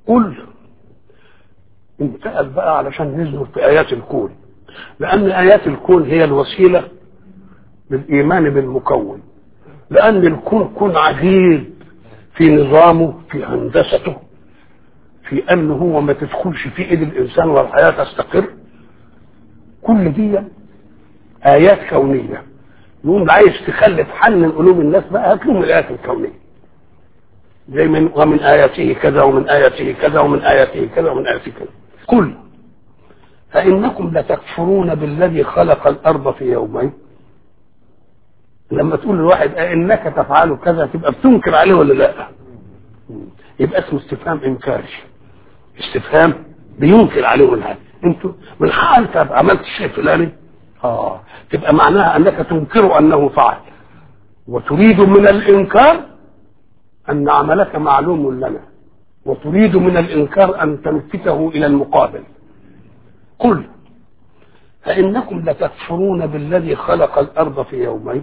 قل انتقل بقى علشان نزل في ايات الكون لان ايات الكون هي الوسيله للايمان بالمكون لان الكون كون عجيب في نظامه في هندسته في انه هو ما تدخلش في ايد الانسان والحياه تستقر كل دي ايات كونيه يقوم عايز تخلف حل من قلوب الناس بقى هات لهم الايات الكونيه زي من ومن اياته كذا ومن اياته كذا ومن اياته كذا ومن اياته كذا قل فانكم لتكفرون بالذي خلق الارض في يومين لما تقول لواحد انك تفعل كذا تبقى بتنكر عليه ولا لا يبقى اسمه استفهام انكاري استفهام بينكر عليه من هذا انتوا من حق انت عملت الشيء الفلاني اه تبقى معناها انك تنكر انه فعل وتريد من الانكار ان عملك معلوم لنا وتريد من الانكار ان تلفته الى المقابل قل فانكم لتكفرون بالذي خلق الارض في يومين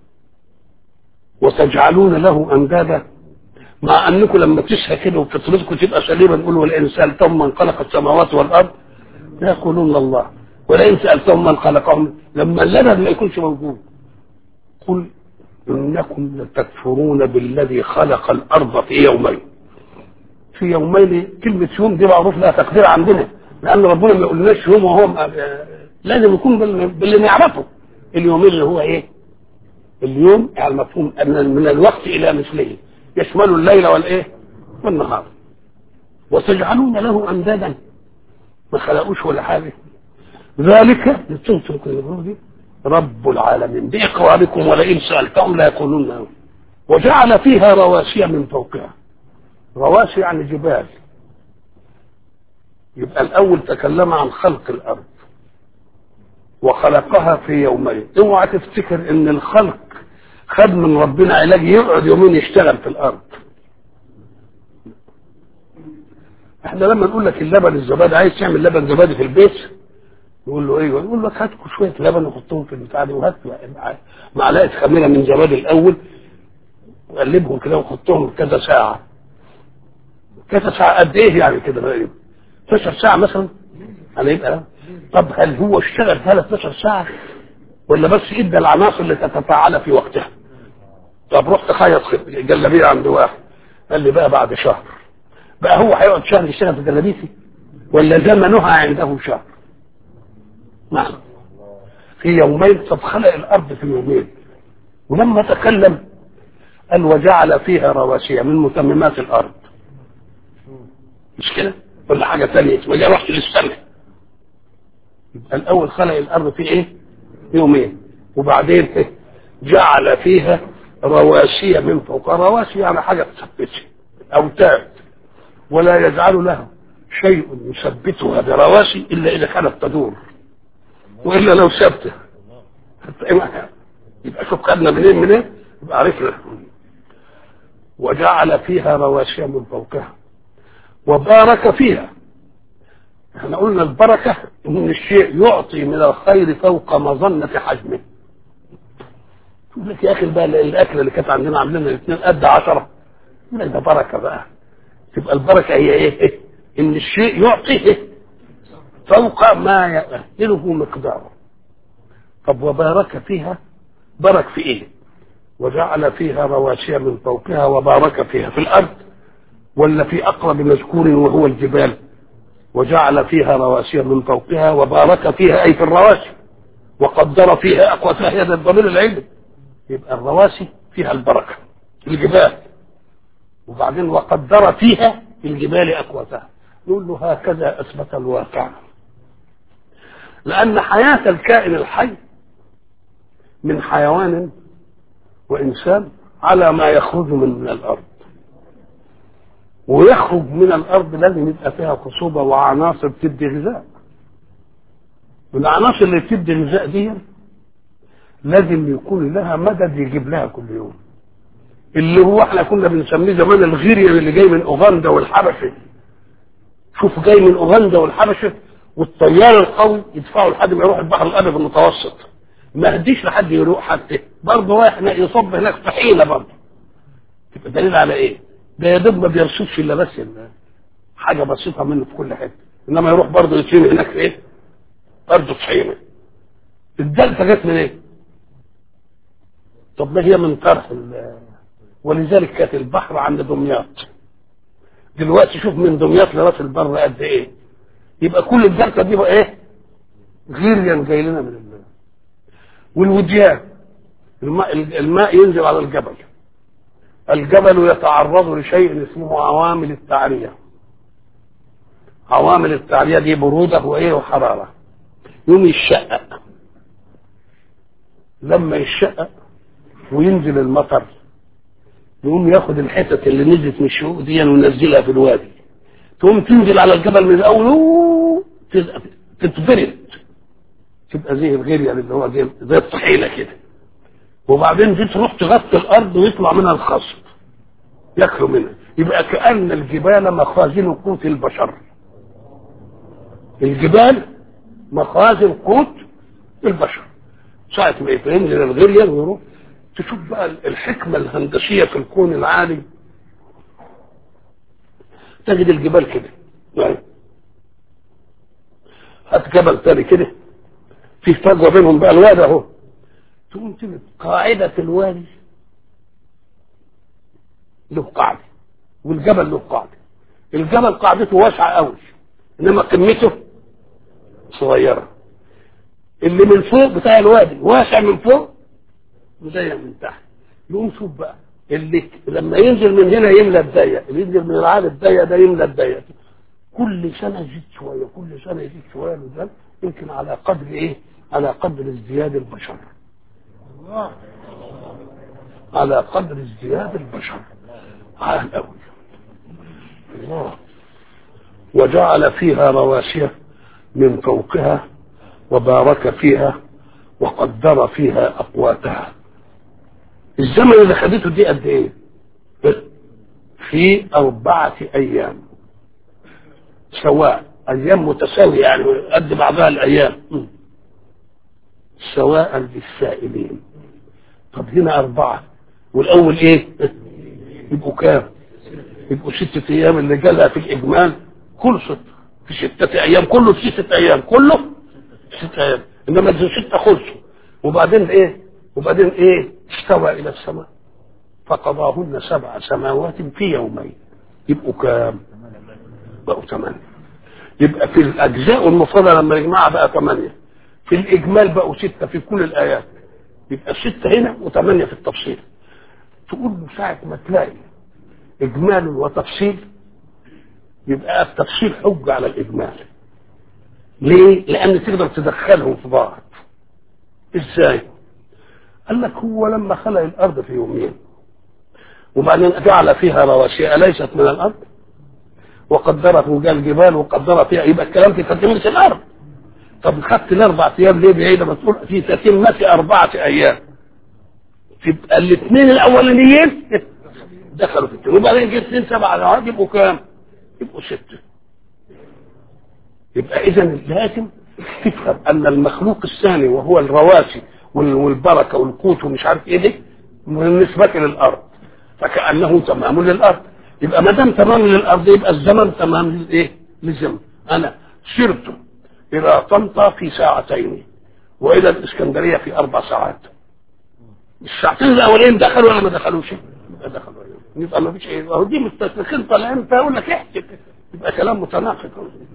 وتجعلون له اندادا مع انكم لما تسهى كده وفطرتكم تبقى سليمه تقولوا ولئن سالتهم من خلق السماوات والارض يقولون الله ولئن سالتهم من خلقهم لما اللبن ما يكونش موجود قل انكم لتكفرون بالذي خلق الارض في يومين في يومين كلمه يوم دي معروف لها تقدير عندنا لان ربنا ما يقولناش يوم وهو لازم يكون باللي نعرفه اليومين اللي هو ايه اليوم يعني المفهوم من الوقت الى مثله يشمل الليل والايه والنهار وتجعلون له اندادا ما خلقوش ولا حاجه ذلك لتنتم دي رب العالمين باقراركم ولئن سالتهم لا يقولون له وجعل فيها رواسي من فوقها رواسي يعني جبال يبقى الاول تكلم عن خلق الارض وخلقها في يومين اوعى تفتكر ان الخلق خد من ربنا علاج يقعد يومين يشتغل في الارض احنا لما نقول لك اللبن الزبادي عايز تعمل لبن زبادي في البيت يقول له ايه يقول لك هات شويه لبن وحطهم في البتاع دي وهات معلقه خميره من زبادي الاول وقلبهم كده وحطهم كذا ساعه كذا ساعه قد ايه يعني كده بقى 12 ساعه مثلا يعني يبقى طب هل هو اشتغل 13 ساعه ولا بس ادى العناصر اللي تتفاعل في وقتها طب رحت خيط جلابيه عند واحد قال لي بقى بعد شهر بقى هو هيقعد شهر يشتغل في جلابيتي ولا زمنها عنده شهر نعم في يومين طب خلق الارض في يومين ولما تكلم قال وجعل فيها رواسي من متممات الارض مش كده ولا حاجه ثانيه وجا رحت للسماء يبقى الاول خلق الارض في ايه يومين وبعدين إيه؟ جعل فيها رواسي من فوق رواسي يعني حاجه تثبتها اوتاد ولا يجعل لها شيء يثبتها برواسي الا اذا كانت تدور والا لو ثابته يبقى شوف خدنا منين منين يبقى عرفنا وجعل فيها رواسي من فوقها وبارك فيها احنا قلنا البركه ان الشيء يعطي من الخير فوق مظنه حجمه يقول لك يا اخي بقى الاكله اللي كانت عندنا عاملينها الاثنين قد عشرة يقول لك ده بركه بقى تبقى البركه هي ايه؟ ان الشيء يعطي إيه؟ فوق ما يأهله مقداره طب وبارك فيها بارك في ايه وجعل فيها رواسي من فوقها وبارك فيها في الارض ولا في اقرب مذكور وهو الجبال وجعل فيها رواسي من فوقها وبارك فيها اي في الرواسي وقدر فيها اقواتها هذا الضمير العلم يبقى الرواسي فيها البركه الجبال وبعدين وقدر فيها الجبال اقواتها نقول له هكذا اثبت الواقع لان حياه الكائن الحي من حيوان وانسان على ما يخرج من, من الارض ويخرج من الارض لازم يبقى فيها خصوبه وعناصر تدي غذاء والعناصر اللي بتدي غذاء دي لازم يكون لها مدد يجيب لها كل يوم اللي هو احنا كنا بنسميه زمان الغيريان اللي جاي من اوغندا والحبشه شوف جاي من اوغندا والحبشه والطيار القوي يدفعه لحد ما يروح البحر الابيض المتوسط ما هديش لحد يروح حتى برضه رايح يصب هناك طحينه برضه تبقى دليل على ايه؟ ده يا دوب ما بيرصدش الا بس حاجه بسيطه منه في كل حته انما يروح برضه يترمي هناك في ايه؟ برضه طحينه الدلتا جت من ايه؟ طب ما هي من طرح ال- ولذلك كانت البحر عند دمياط دلوقتي شوف من دمياط لراس البر قد ايه يبقى كل الدلتا دي بقى ايه غيريا جاي لنا من الله والوديان الماء, الماء ينزل على الجبل الجبل يتعرض لشيء اسمه عوامل التعرية عوامل التعرية دي برودة وإيه وحرارة يوم يشقق لما يشقق وينزل المطر يقوم ياخد الحتت اللي نزلت من الشقوق دي وينزلها في الوادي تقوم تنزل على الجبل من الاول أوه، تز- تتبرد تبقى زي الغيريا اللي هو زي زي الطحينه كده وبعدين دي تروح تغطي الارض ويطلع منها الخصب ياكلوا منها يبقى كأن الجبال مخازن قوت البشر الجبال مخازن قوت البشر ساعة ما ينزل الغيريا ويروح تشوف بقى الحكمة الهندسية في الكون العالي تجد الجبال كده يعني هات جبل تاني كده في فجوة بينهم بقى الوادي اهو تقوم تجد قاعدة الوادي له قاعدة والجبل له قاعدة الجبل قاعدته واسعة قوي انما قمته صغيرة اللي من فوق بتاع الوادي واسع من فوق وضيق من تحت يقوم شوف بقى اللي لما ينزل من هنا يملى الضيق اللي ينزل من العالي الضيق ده يملى الضيق كل سنه يزيد شويه كل سنه يزيد شويه من يمكن على قدر ايه؟ على قدر ازدياد البشر على قدر ازدياد البشر عال قوي الله وجعل فيها رواسي من فوقها وبارك فيها وقدر فيها اقواتها الزمن اللي خدته دي قد ايه في اربعه ايام سواء ايام متساويه يعني قد بعضها الايام م. سواء للسائلين طب هنا اربعه والاول ايه يبقوا كام يبقوا ستة ايام اللي جالها في الاجمال كل ست في ستة ايام كله في ستة ايام كله في ستة ايام انما دي ستة خلصوا وبعدين ايه وبعدين ايه استوى الى السماء فقضاهن سبع سماوات في يومين يبقوا كام بقوا ثمانية يبقى في الاجزاء المفردة لما نجمعها بقى ثمانية في الاجمال بقوا ستة في كل الايات يبقى ستة هنا وثمانية في التفصيل تقول له ساعة ما تلاقي اجمال وتفصيل يبقى التفصيل حجة على الاجمال ليه؟ لان تقدر تدخلهم في بعض ازاي؟ قال لك هو لما خلق الارض في يومين وبعدين جعل فيها رواسي اليست من الارض وقدرت وجال جبال وقدر فيها يبقى الكلام في تتمة الارض طب خدت الاربع ايام ليه بعيدة ما تقول في تتمة اربعة ايام تبقى الاثنين الاولانيين دخلوا في التنين وبعدين جه اثنين سبعة نهار يبقوا كام؟ يبقوا ستة يبقى اذا لازم تفهم ان المخلوق الثاني وهو الرواسي والبركه والقوت ومش عارف ايه دي بالنسبه للارض فكانه تمام للارض يبقى ما دام تمام للارض يبقى الزمن تمام للايه؟ للزمن انا سرت الى طنطا في ساعتين والى الاسكندريه في اربع ساعات الساعتين الاولين دخلوا ولا ما دخلوش؟ يبقى دخلوا يبقى ما فيش ايه اهو دي مستشرقين طالعين فيقول لك احسب يبقى كلام متناقض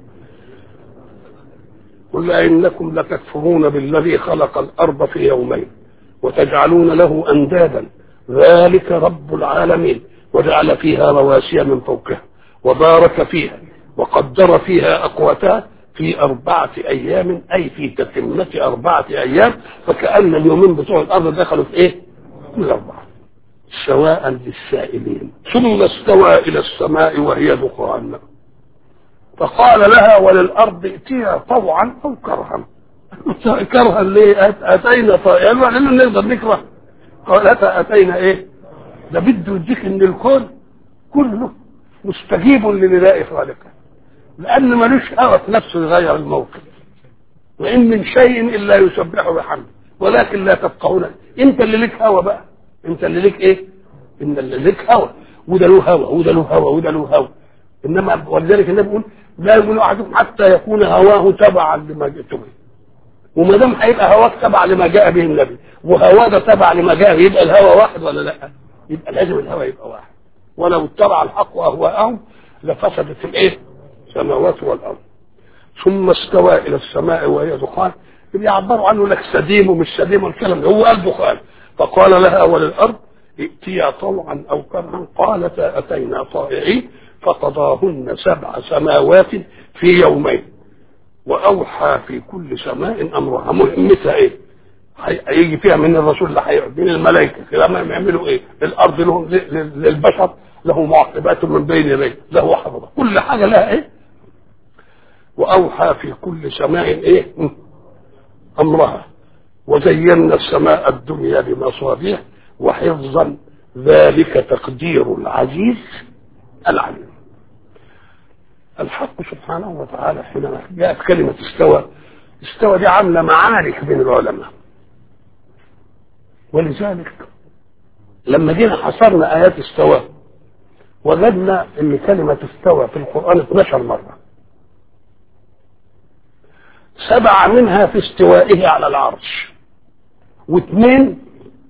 قل إنكم لتكفرون بالذي خلق الأرض في يومين وتجعلون له أندادا ذلك رب العالمين وجعل فيها رواسي من فوقها وبارك فيها وقدر فيها أقواتها في أربعة أيام أي في تتمة أربعة أيام فكأن اليومين بتوع الأرض دخلوا في إيه؟ من الأربعة سواء للسائلين ثم استوى إلى السماء وهي دخان فقال لها وللارض ائتيها طوعا او كرها كرها ليه اتينا طائعا لان نقدر نكره قالت اتينا ايه ده بده يديك ان الكون كله مستجيب لنداء خالقه لان ملوش هوى في نفسه يغير الموقف وان من شيء الا يسبح بحمده ولكن لا تفقهون انت اللي لك هوى بقى انت اللي لك ايه ان اللي لك هوى وده له هوى وده له هوى وده له هوى انما ولذلك النبي بيقول لا يؤمن احدكم حتى يكون هواه تبعا لما جئت به وما دام هيبقى هواك تبع لما جاء به النبي وهواه ده تبع لما جاء به يبقى الهوى واحد ولا لا؟ يبقى لازم الهوى يبقى واحد ولو اتبع الحق اهواءهم لفسدت الايه؟ السماوات والارض ثم استوى الى السماء وهي دخان بيعبروا عنه لك سديم ومش سديم والكلام ده هو قال دخان فقال لها وللارض ائتيا طوعا او كرها قالتا اتينا طائعين فقضاهن سبع سماوات في يومين واوحى في كل سماء امرها مهمتها ايه؟ هيجي فيها من الرسول اللي هيقعد من الملائكه لما يعملوا ايه؟ الارض لهم للبشر له معقبات من بين يديه له حفظه كل حاجه لها ايه؟ واوحى في كل سماء ايه؟ امرها وزينا السماء الدنيا بمصابيح وحفظا ذلك تقدير العزيز العليم الحق سبحانه وتعالى حينما جاءت كلمة استوى استوى دي عاملة معارك بين العلماء ولذلك لما جينا حصرنا آيات استوى وجدنا ان كلمة استوى في القرآن 12 مرة سبعة منها في استوائه على العرش واثنين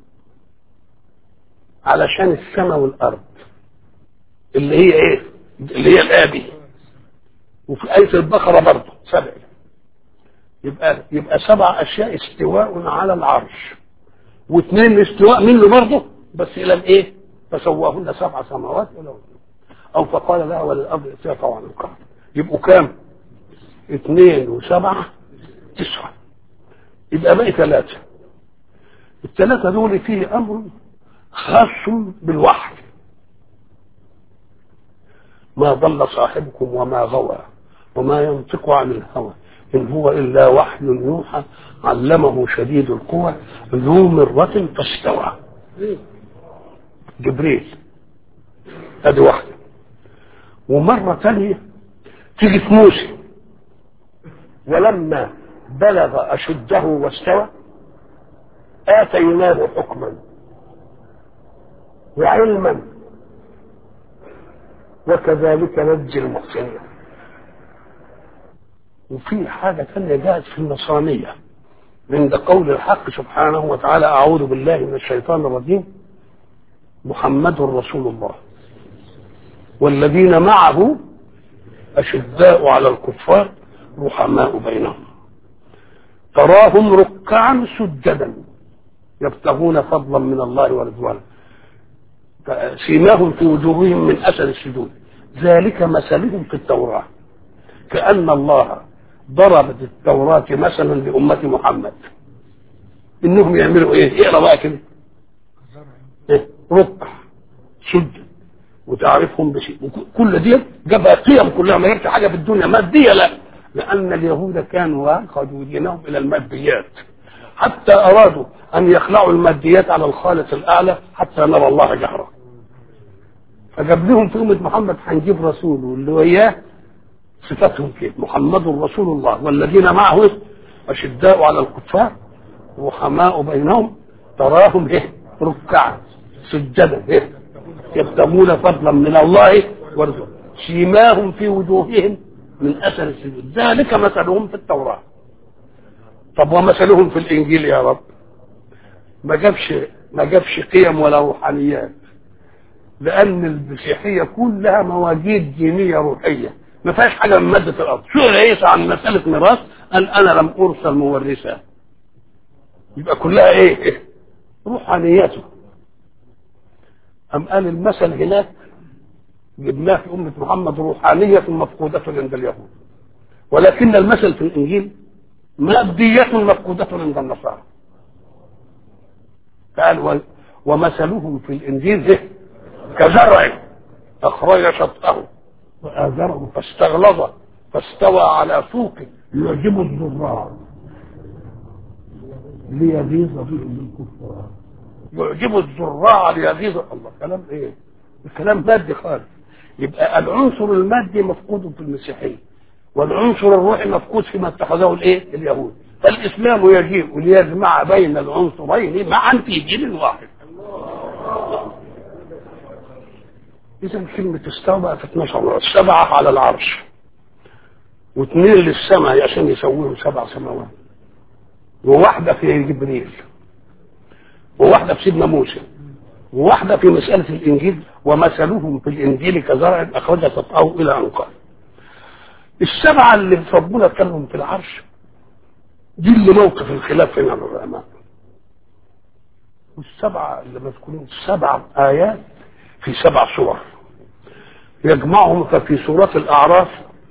علشان السماء والارض اللي هي ايه اللي هي الابي وفي آية البقرة برضه سبع يبقى يبقى سبع أشياء استواء على العرش واثنين استواء منه برضه بس إلى الإيه؟ فسواهن سبع سماوات ولا أو فقال لها وللأرض ائتيا طوعا القهر يبقوا كام؟ اثنين وسبعة تسعة يبقى باقي ثلاثة الثلاثة دول فيه أمر خاص بالوحي ما ضل صاحبكم وما غوى وما ينطق عن الهوى إن هو إلا وحي يوحى علمه شديد القوى ذو مرة فاستوى جبريل ادي واحدة ومرة ثانية تيجي في موسى ولما بلغ أشده واستوى آتيناه حكما وعلما وكذلك نجزي المحسنين وفي حاجة ثانية جاءت في النصرانية عند قول الحق سبحانه وتعالى أعوذ بالله من الشيطان الرجيم محمد رسول الله والذين معه أشداء على الكفار رحماء بينهم تراهم ركعا سجدا يبتغون فضلا من الله ورضوانه سيماهم في وجوههم من اثر السجود ذلك مثلهم في التوراه كان الله ضرب التوراه مثلا لامه محمد انهم يعملوا ايه؟ اقرا بقى كده إيه؟ ركع سجد وتعرفهم بشيء كل دي جابها قيم كلها ما جابش حاجه في الدنيا ماديه لا لان اليهود كانوا اخذوا دينهم الى الماديات حتى ارادوا ان يخلعوا الماديات على الخالق الاعلى حتى نرى الله جهرا فجاب لهم في امه محمد هنجيب رسول واللي وياه صفاتهم كده محمد رسول الله والذين معه اشداء على الكفار رحماء بينهم تراهم ايه ركعا سجدا ايه يبتغون فضلا من الله ورزقا سيماهم في وجوههم من اثر السجود ذلك مثلهم في التوراه طب ومثلهم في الانجيل يا رب ما جابش ما جابش قيم ولا روحانيات لان المسيحيه كلها مواجيد دينيه روحيه ما فيهاش حاجه من ماده الارض سئل عيسى عن مساله ميراث قال انا لم ارسل مورثا يبقى كلها ايه, إيه؟ روحانياته أم قال المثل هناك جبناه في أمة محمد روحانية مفقودة عند اليهود ولكن المثل في الإنجيل مادية مفقودة عند النصارى قال ومثلهم في الإنجيل ده كزرع أخرج شطأه وآزره فاستغلظ فاستوى على سوقه يعجب الزراع ليغيظ بهم الكفار يعجب الزراع ليغيظ الله كلام ايه الكلام مادي خالص يبقى العنصر المادي مفقود في المسيحيه والعنصر الروحي مفقود فيما اتخذه الايه اليهود فالاسلام يجيب ليجمع بين العنصرين معا في دين واحد اذا كلمه استوى بقى في 12 مرة سبعه على العرش واثنين للسماء عشان يسويهم سبع سماوات وواحده في جبريل وواحده في سيدنا موسى وواحده في مساله الانجيل ومثلهم في الانجيل كزرع اخرج شطاه الى انقاذ السبعه اللي ربنا اتكلم في العرش دي اللي موقف الخلاف هنا العلماء والسبعه اللي مذكورين سبع ايات في سبع سور يجمعهم ففي سورة الأعراف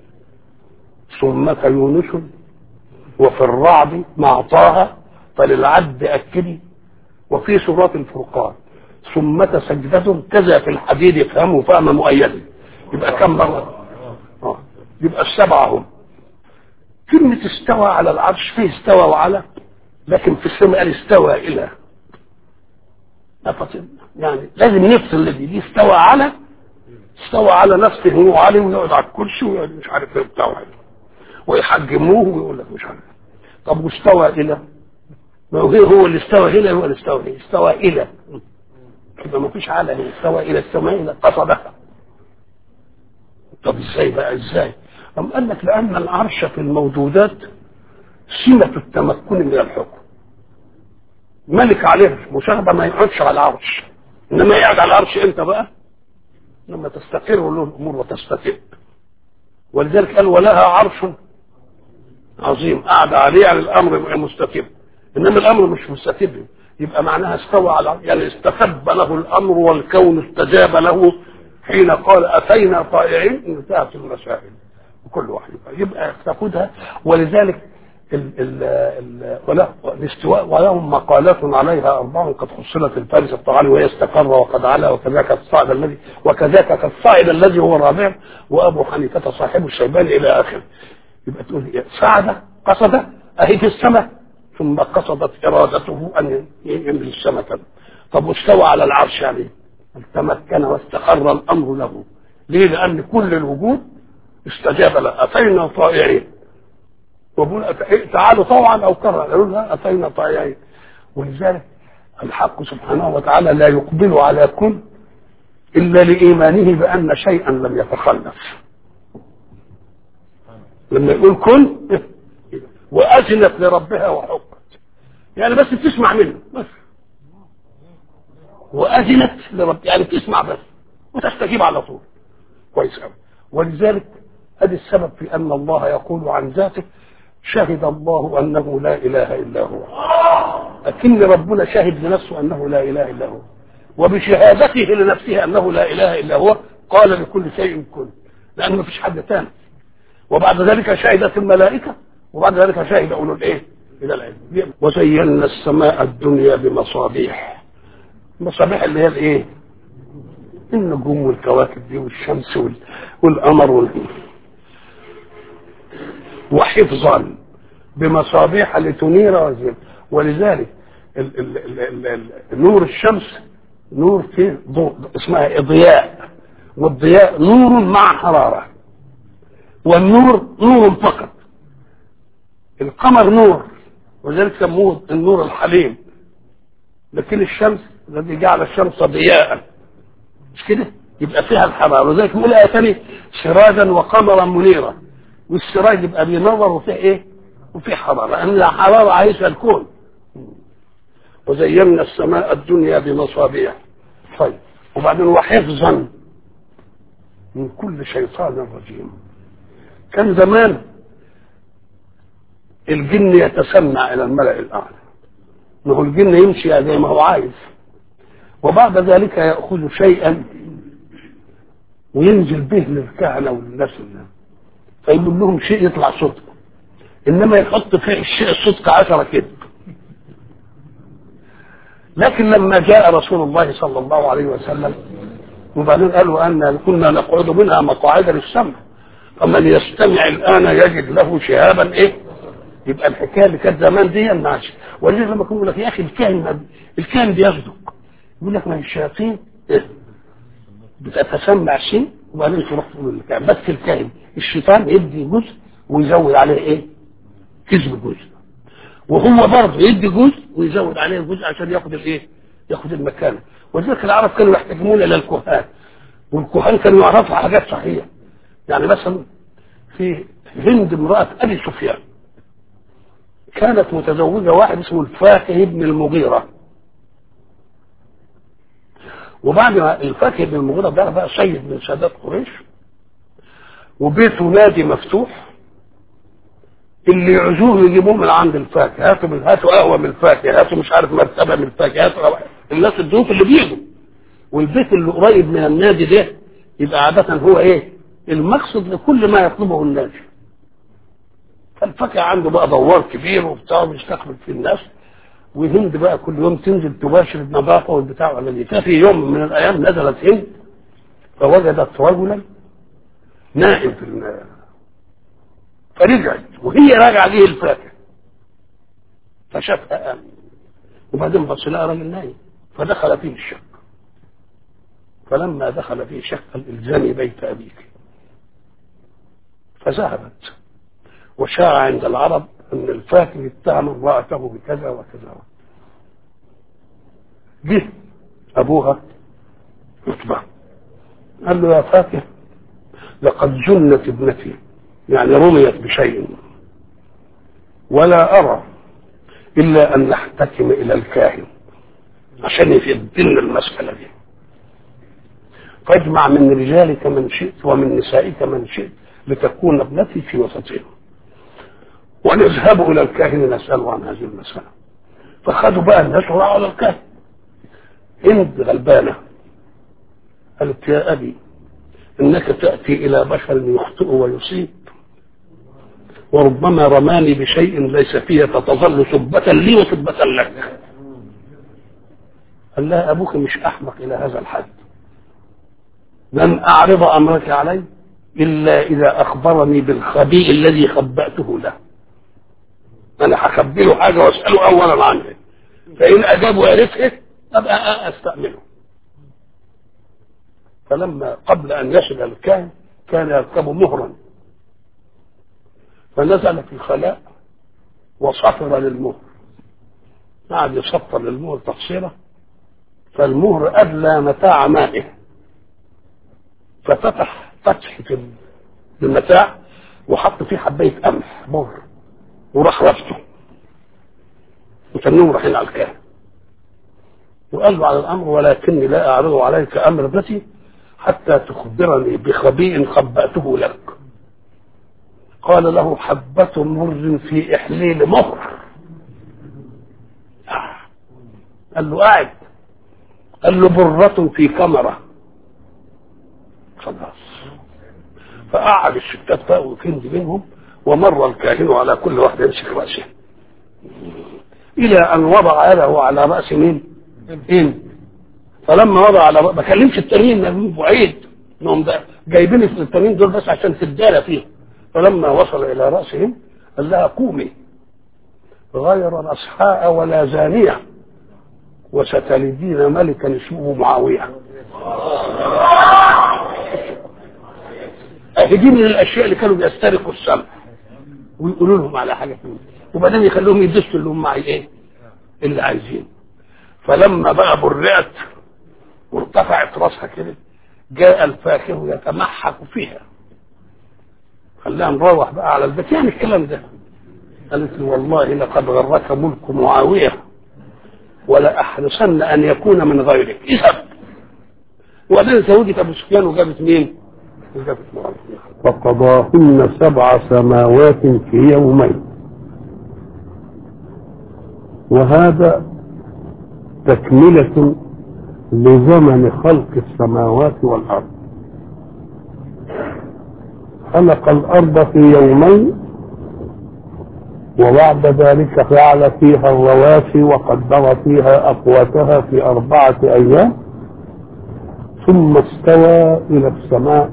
ثم يونس وفي الرعد مع طه فللعد أكدي وفي سورة الفرقان ثم سجدة كذا في الحديد يفهموا فهم مؤيدا يبقى كم مرة آه. يبقى السبعة هم كلمة استوى على العرش فيه استوى وعلى لكن في السماء قال استوى إلى يعني لازم نفصل دي دي استوى على استوى على نفسه هو عليه ويقعد على الكرسي ويقعد مش عارف ايه بتاعه ويحجموه ويقول لك مش عارف طب واستوى الى ما هو هو اللي استوى هنا هو اللي استوى هنا استوى الى يبقى ما فيش على هنا استوى الى السماء الى قصدها طب ازاي بقى ازاي أم قال لك لأن العرش في الموجودات سمة التمكن من الحكم ملك عليه مشاغبة ما يقعدش على العرش إنما يقعد على العرش إمتى بقى لما تستقر له الأمور وتستتب ولذلك قال ولها عرش عظيم قعد عليه على الأمر مستتب إنما الأمر مش مستتب يبقى معناها استوى على يعني استتب له الأمر والكون استجاب له حين قال أتينا طائعين انتهت المسائل وكل واحد يبقى تاخدها ولذلك ال ال ال ولا الاستواء ولهم مقالات عليها اربع قد حصلت الفارس الطعالي وهي استقر وقد علا وكذاك الصاعد الذي وكذاك كالصاعد الذي هو رابع وابو حنيفه صاحب الشيبان الى اخره يبقى تقول صعد قصد اهي في السماء ثم قصدت ارادته ان يملي السماء طب واستوى على العرش يعني تمكن واستقر الامر له ليه لان كل الوجود استجاب له اتينا طائعين وبقول تعالوا طوعا او كرها قالوا لها اتينا طائعين ولذلك الحق سبحانه وتعالى لا يقبل على كل الا لايمانه بان شيئا لم يتخلف لما يقول كن واذنت لربها وحقت يعني بس تسمع منه بس واذنت لرب يعني تسمع بس وتستجيب على طول كويس قوي ولذلك ادي السبب في ان الله يقول عن ذاته شهد الله انه لا اله الا هو لكن ربنا شهد لنفسه انه لا اله الا هو وبشهادته لنفسه انه لا اله الا هو قال لكل شيء كن لان ما فيش حد ثاني وبعد ذلك شهدت الملائكه وبعد ذلك شهد اولو الايه الى العلم وزينا السماء الدنيا بمصابيح المصابيح اللي هي الايه النجوم والكواكب دي والشمس وال... والقمر وال... وحفظا بمصابيح لتنير وزين ولذلك ال ال ال ال ال نور الشمس نور فيه ضوء اسمها ضياء والضياء نور مع حرارة والنور نور فقط القمر نور ولذلك سموه النور الحليم لكن الشمس الذي جعل الشمس ضياء مش كده يبقى فيها الحرارة وذلك يقول آية ثانية سراجا وقمرا منيرا والسراج يبقى بينور وفيه ايه وفيه حرارة لأن الحرارة عايشة الكون وزينا السماء الدنيا بمصابيح طيب وبعدين وحفظا من كل شيطان رجيم كان زمان الجن يتسمع الى الملأ الاعلى ما هو الجن يمشي زي ما هو عايز وبعد ذلك يأخذ شيئا وينزل به للكهنة وللناس الله فيقول لهم شيء يطلع صدق انما يحط فيه الشيء الصدق عشرة كده لكن لما جاء رسول الله صلى الله عليه وسلم وبعدين قالوا ان كنا نقعد منها مقاعد للسمع فمن يستمع الان يجد له شهابا ايه يبقى الحكايه اللي كانت زمان دي الناس ولذلك لما يقول لك يا اخي الكاهن الكاهن بيصدق يقول لك ما هي الشياطين إيه؟ بتتسمع شيء وبعدين تروح تقول للكاهن بس الكاهن الشيطان يدي جزء ويزود عليه ايه؟ كذب جزء وهو برضه يدي جزء ويزود عليه جزء عشان ياخد الايه؟ ياخد المكانه ولذلك العرب كانوا يحتكمون الى الكهان والكهان كانوا يعرفوا حاجات صحيحه يعني مثلا في هند امراه ابي سفيان كانت متزوجه واحد اسمه الفاكه بن المغيره وبعد ما الفاكه بن المغيره ده بقى سيد من سادات قريش وبيته نادي مفتوح اللي يعزوه يجيبوه من عند الفاكهه هاتوا من هاتوا قهوه من الفاكهه هاتوا مش عارف مرتبه من الفاكهه هاتوا الناس الضيوف اللي بيجوا والبيت اللي قريب من النادي ده يبقى عادة هو ايه؟ المقصد لكل ما يطلبه النادي. فالفاكهه عنده بقى دوار كبير وبتاع بيستقبل فيه الناس وهند بقى كل يوم تنزل تباشر النظافه والبتاع ولا دي ففي يوم من الايام نزلت هند فوجدت رجلا نائم في النار فرجعت وهي راجعه ليه الفاكهه فشافها قام وبعدين بص لها راجل نايم فدخل فيه الشك فلما دخل فيه شك الالزامي بيت ابيك فذهبت وشاع عند العرب ان الفاكه اتهم امراته بكذا وكذا جه ابوها عتبه قال له يا فاكه لقد جنت ابنتي يعني رميت بشيء ولا أرى إلا أن نحتكم إلى الكاهن عشان يفيدنا المسألة دي فاجمع من رجالك من شئت ومن نسائك من شئت لتكون ابنتي في وسطهم ونذهب إلى الكاهن نسأله عن هذه المسألة فخدوا بقى الناس وراحوا على الكاهن هند غلبانة قالت يا أبي إنك تأتي إلى بشر يخطئ ويصيب وربما رماني بشيء ليس فيه فتظل سبة لي وسبة لك قال لها أبوك مش أحمق إلى هذا الحد لن أعرض أمرك علي إلا إذا أخبرني بالخبيء الذي خبأته له أنا هخبي له حاجة وأسأله أولا عنه فإن أجاب وعرفه أبقى أستأمنه فلما قبل أن يصل الكاهن كان يركب مهرا فنزل في الخلاء وصفر للمهر قعد يصفر للمهر تقصيره فالمهر أدلى متاع مائه ففتح فتح في المتاع وحط فيه حباية قمح مهر وراح رفته وكانهم رايحين على الكاهن وقال له على الأمر ولكني لا أعرض عليك أمر ابنتي حتى تخبرني بخبيء خبأته لك قال له حبة مر في إحليل مهر قال له قاعد قال له برة في كمرة خلاص فقعد الستات بقى وكند بينهم ومر الكاهن على كل واحد يمسك رأسه إلى أن وضع يده على رأس مين؟ إن فلما وضع على ما كلمش التانيين من بعيد انهم ده جايبين التانيين دول بس عشان تدارى فيهم فلما وصل الى راسهم قال لها قومي غير نصحاء ولا زانيه وستلدين ملكا اسمه معاويه دي من الاشياء اللي كانوا بيسترقوا السمع ويقولوا لهم على حاجه فيه وبعدين يخلوهم يدسوا اللي هم ايه اللي عايزين فلما بقى برعت وارتفعت راسها كده جاء الفاكه يتمحك فيها خلاها نروح بقى على البيت يعني الكلام ده قالت له والله لقد غرك ملك معاويه ولا احرصن ان يكون من غيرك اذهب وبعدين زوجت ابو سفيان وجابت مين؟ وجابت معاويه فقضاهن سبع سماوات في يومين وهذا تكملة لزمن خلق السماوات والأرض خلق الأرض في يومين وبعد ذلك فعل فيها الرواسي وقدر فيها أقواتها في أربعة أيام ثم استوى إلى السماء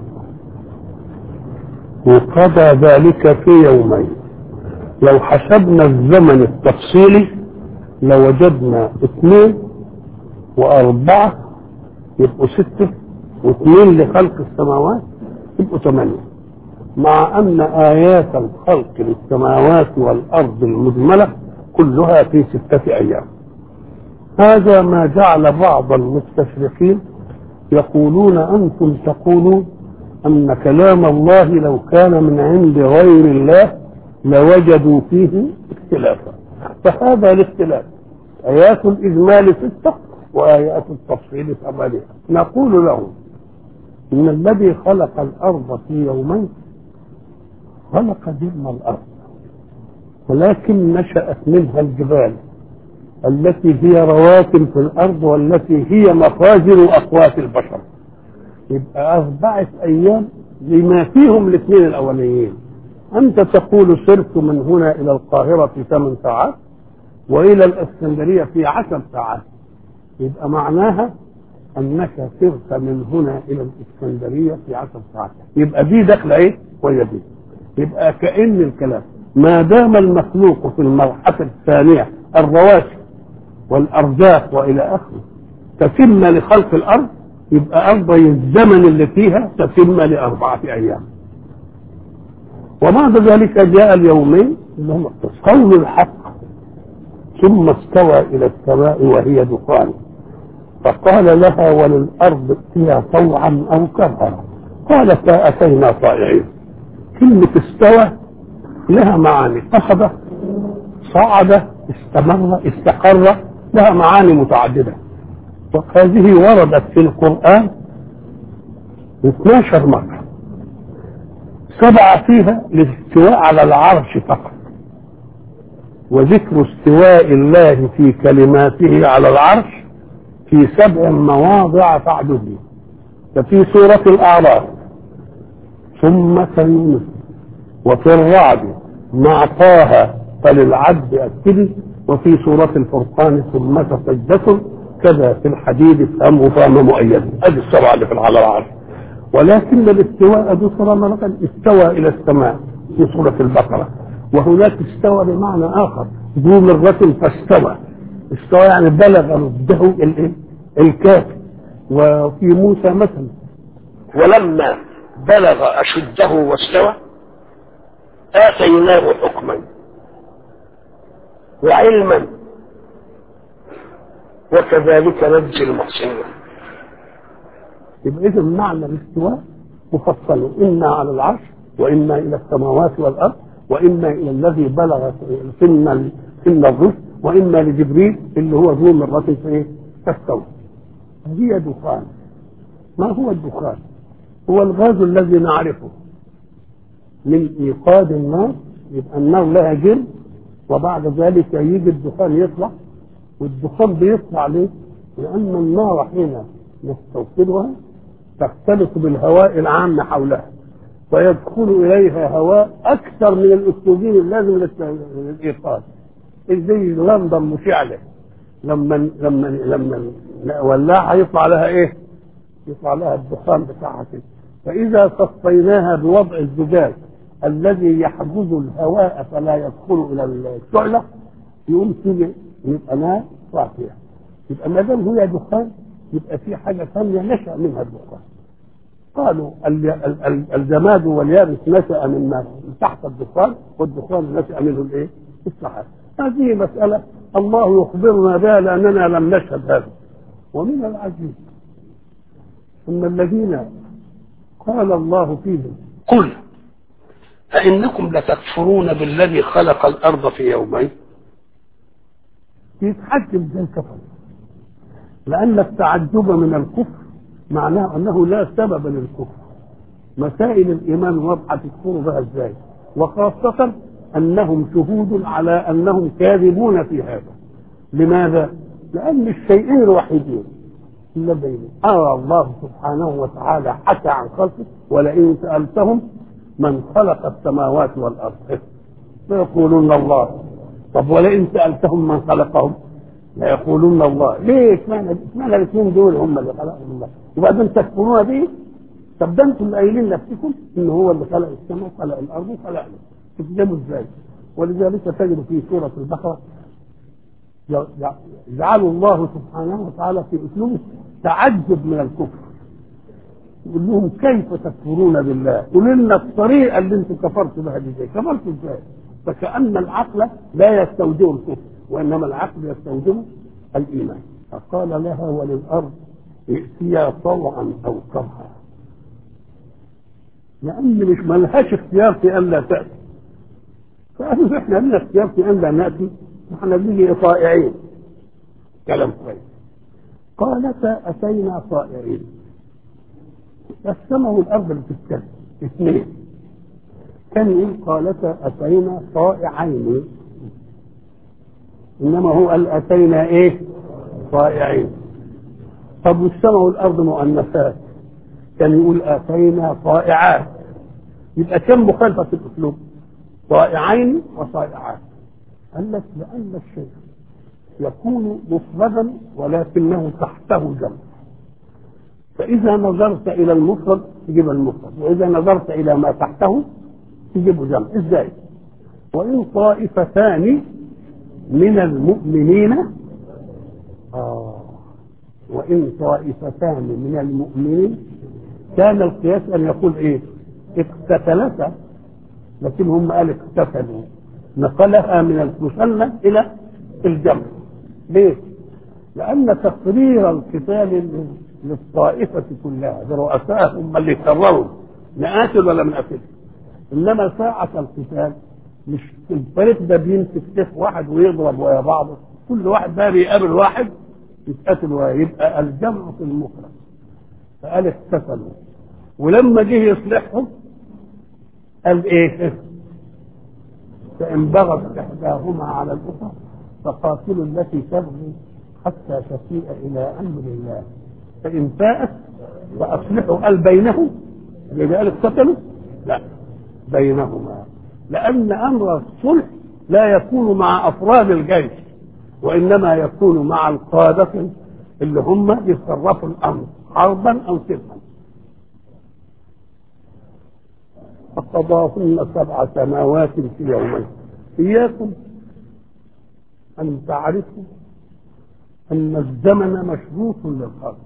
وقضى ذلك في يومين لو حسبنا الزمن التفصيلي لوجدنا اثنين وأربعة يبقوا ستة واثنين لخلق السماوات يبقوا ثمانية مع أن آيات الخلق للسماوات والأرض المجملة كلها في ستة أيام هذا ما جعل بعض المستشرقين يقولون أنتم تقولون أن كلام الله لو كان من عند غير الله لوجدوا فيه اختلافا فهذا الاختلاف آيات الإجمال ستة وآيات التفصيل ثمانية نقول لهم إن الذي خلق الأرض في يومين خلق جرم الأرض ولكن نشأت منها الجبال التي هي رواتب في الأرض والتي هي مخازن أقوات البشر يبقى أربعة أيام لما فيهم الاثنين الأوليين أنت تقول سرت من هنا إلى القاهرة في ثمان ساعات وإلى الإسكندرية في عشر ساعات يبقى معناها أنك سرت من هنا إلى الإسكندرية في عشر ساعات يبقى دي داخلة إيه؟ وهي دي يبقى كأن الكلام ما دام المخلوق في المرحلة الثانية الرواسي والأرزاق وإلى آخره تتم لخلق الأرض يبقى أرض الزمن اللي فيها تتم لأربعة أيام وبعد ذلك جاء اليومين اللي هم قول الحق ثم استوى إلى السماء وهي دخان فقال لها وللأرض ائتيا طوعا أو كرها قالتا أتينا طائعين كلمة استوى لها معاني أخذ صعد استمر استقر لها معاني متعددة وهذه وردت في القرآن 12 مرة سبعة فيها للاستواء على العرش فقط وذكر استواء الله في كلماته على العرش في سبع مواضع تعدده ففي سورة الأعراف ثم يونس وفي الرعد مع طه فللعبد أكد وفي سورة الفرقان ثم سجدة كذا في الحديد افهمه فهم مؤيد ادي السبعه اللي في على العرش ولكن الاستواء ذكر مرة استوى الى السماء في سورة البقرة وهناك استوى بمعنى اخر ذو مرة فاستوى استوى يعني بلغ رده الايه الكافي وفي موسى مثلا ولما بلغ أشده واستوى آتيناه حكما وعلما وكذلك نجزي المحسنين يبقى اذا معنى الاستواء مفصل اما على العرش واما الى السماوات والارض واما الى الذي بلغ سن سن الرشد واما لجبريل اللي هو ذو مره في ايه؟ فاستوى هي دخان ما هو الدخان؟ هو الغاز الذي نعرفه من ايقاد النار يبقى النار لها جن وبعد ذلك يجي الدخان يطلع والدخان بيطلع ليه؟ لأن النار حين نستوقدها تختلط بالهواء العام حولها ويدخل إليها هواء أكثر من الأكسجين اللازم للإيقاد زي اللمبة المشعلة لما لما لما ولاعها يطلع لها إيه؟ يطلع لها الدخان بتاعها كده فإذا صفيناها بوضع الزجاج الذي يحجز الهواء فلا يدخل إلى الشعلة يقوم تيجي يبقى نار صافية يبقى ما دام هي دخان يبقى في حاجة ثانية نشأ منها الدخان قالوا الجماد واليابس نشأ من من تحت الدخان والدخان نشأ منه الايه؟ السحاب هذه مسألة الله يخبرنا بها لأننا لم نشهد هذا ومن العجيب أن الذين قال الله فيهم قل أئنكم لتكفرون بالذي خلق الأرض في يومين يتحجب زي الكفر لأن التعجب من الكفر معناه أنه لا سبب للكفر مسائل الإيمان واضحة تكفروا بها إزاي وخاصة أنهم شهود على أنهم كاذبون في هذا لماذا؟ لأن الشيئين الوحيدين اللذين أرى الله سبحانه وتعالى حكى عن خلقه ولئن سألتهم من خلق السماوات والأرض فيقولون الله طب ولئن سألتهم من خلقهم ليقولون الله ليه اشمعنى اشمعنى الاثنين دول هم اللي خلقهم الله وبعدين تكفرون به طب ده انتم اللي قايلين نفسكم ان هو اللي خلق السماء وخلق الارض وخلقنا تكذبوا ازاي ولذلك تجد في سوره البقره يجعل الله سبحانه وتعالى في اسلوبه تعجب من الكفر يقول لهم كيف تكفرون بالله قولوا لنا الطريقه اللي انتم كفرتوا بها دي ازاي كفرتوا ازاي فكأن العقل لا يستوجب الكفر وإنما العقل يستوجب الإيمان فقال لها وللأرض ائتيا طوعا او كرها لان مش ملهاش اختيار في ان لا تاتي فقالوا احنا لنا اختيار في ان لا ناتي احنا بنيجي طائعين كلام كويس قالتا اتينا طائعين السماء والارض اللي بتتكلم اثنين كان يقول قالتا اتينا طائعين انما هو قال اتينا ايه طائعين طب والسماء والارض مؤنثات كان يقول اتينا طائعات يبقى كم مخالفه في الاسلوب طائعين وطائعات قال لك لان الشيء يكون مفردا ولكنه تحته جمع فاذا نظرت الى المفرد تجيب المفرد واذا نظرت الى ما تحته تجيب جمع ازاي وان طائفتان من المؤمنين آه وإن طائفتان من المؤمنين كان القياس أن يقول إيه اقتتلتا لكن هم قال اقتتلوا نقلها من المثنى إلى الجمع ليه؟ لأن تقرير القتال للطائفة كلها برؤساء هم اللي قرروا نقاتل ولا ما نقاتل إنما ساعة القتال مش الفريق ده بيمسك سيف واحد ويضرب ويا بعضه كل واحد بقى بيقابل واحد يتقاتل ويبقى الجمع في المفرد فقال اقتتلوا ولما جه يصلحهم قال ايه فان بغت احداهما على الاخرى فقاتلوا التي تبغي حتى تفيء الى امر الله فان فاءت فاصلحوا قال بينهم اللي قال اقتتلوا لا بينهما لأن أمر الصلح لا يكون مع أفراد الجيش وإنما يكون مع القادة اللي هم يتصرفوا الأمر حربا أو سلما فقضاهن سبع سماوات في يومين إياكم أن تعرفوا أن الزمن مشروط للخلق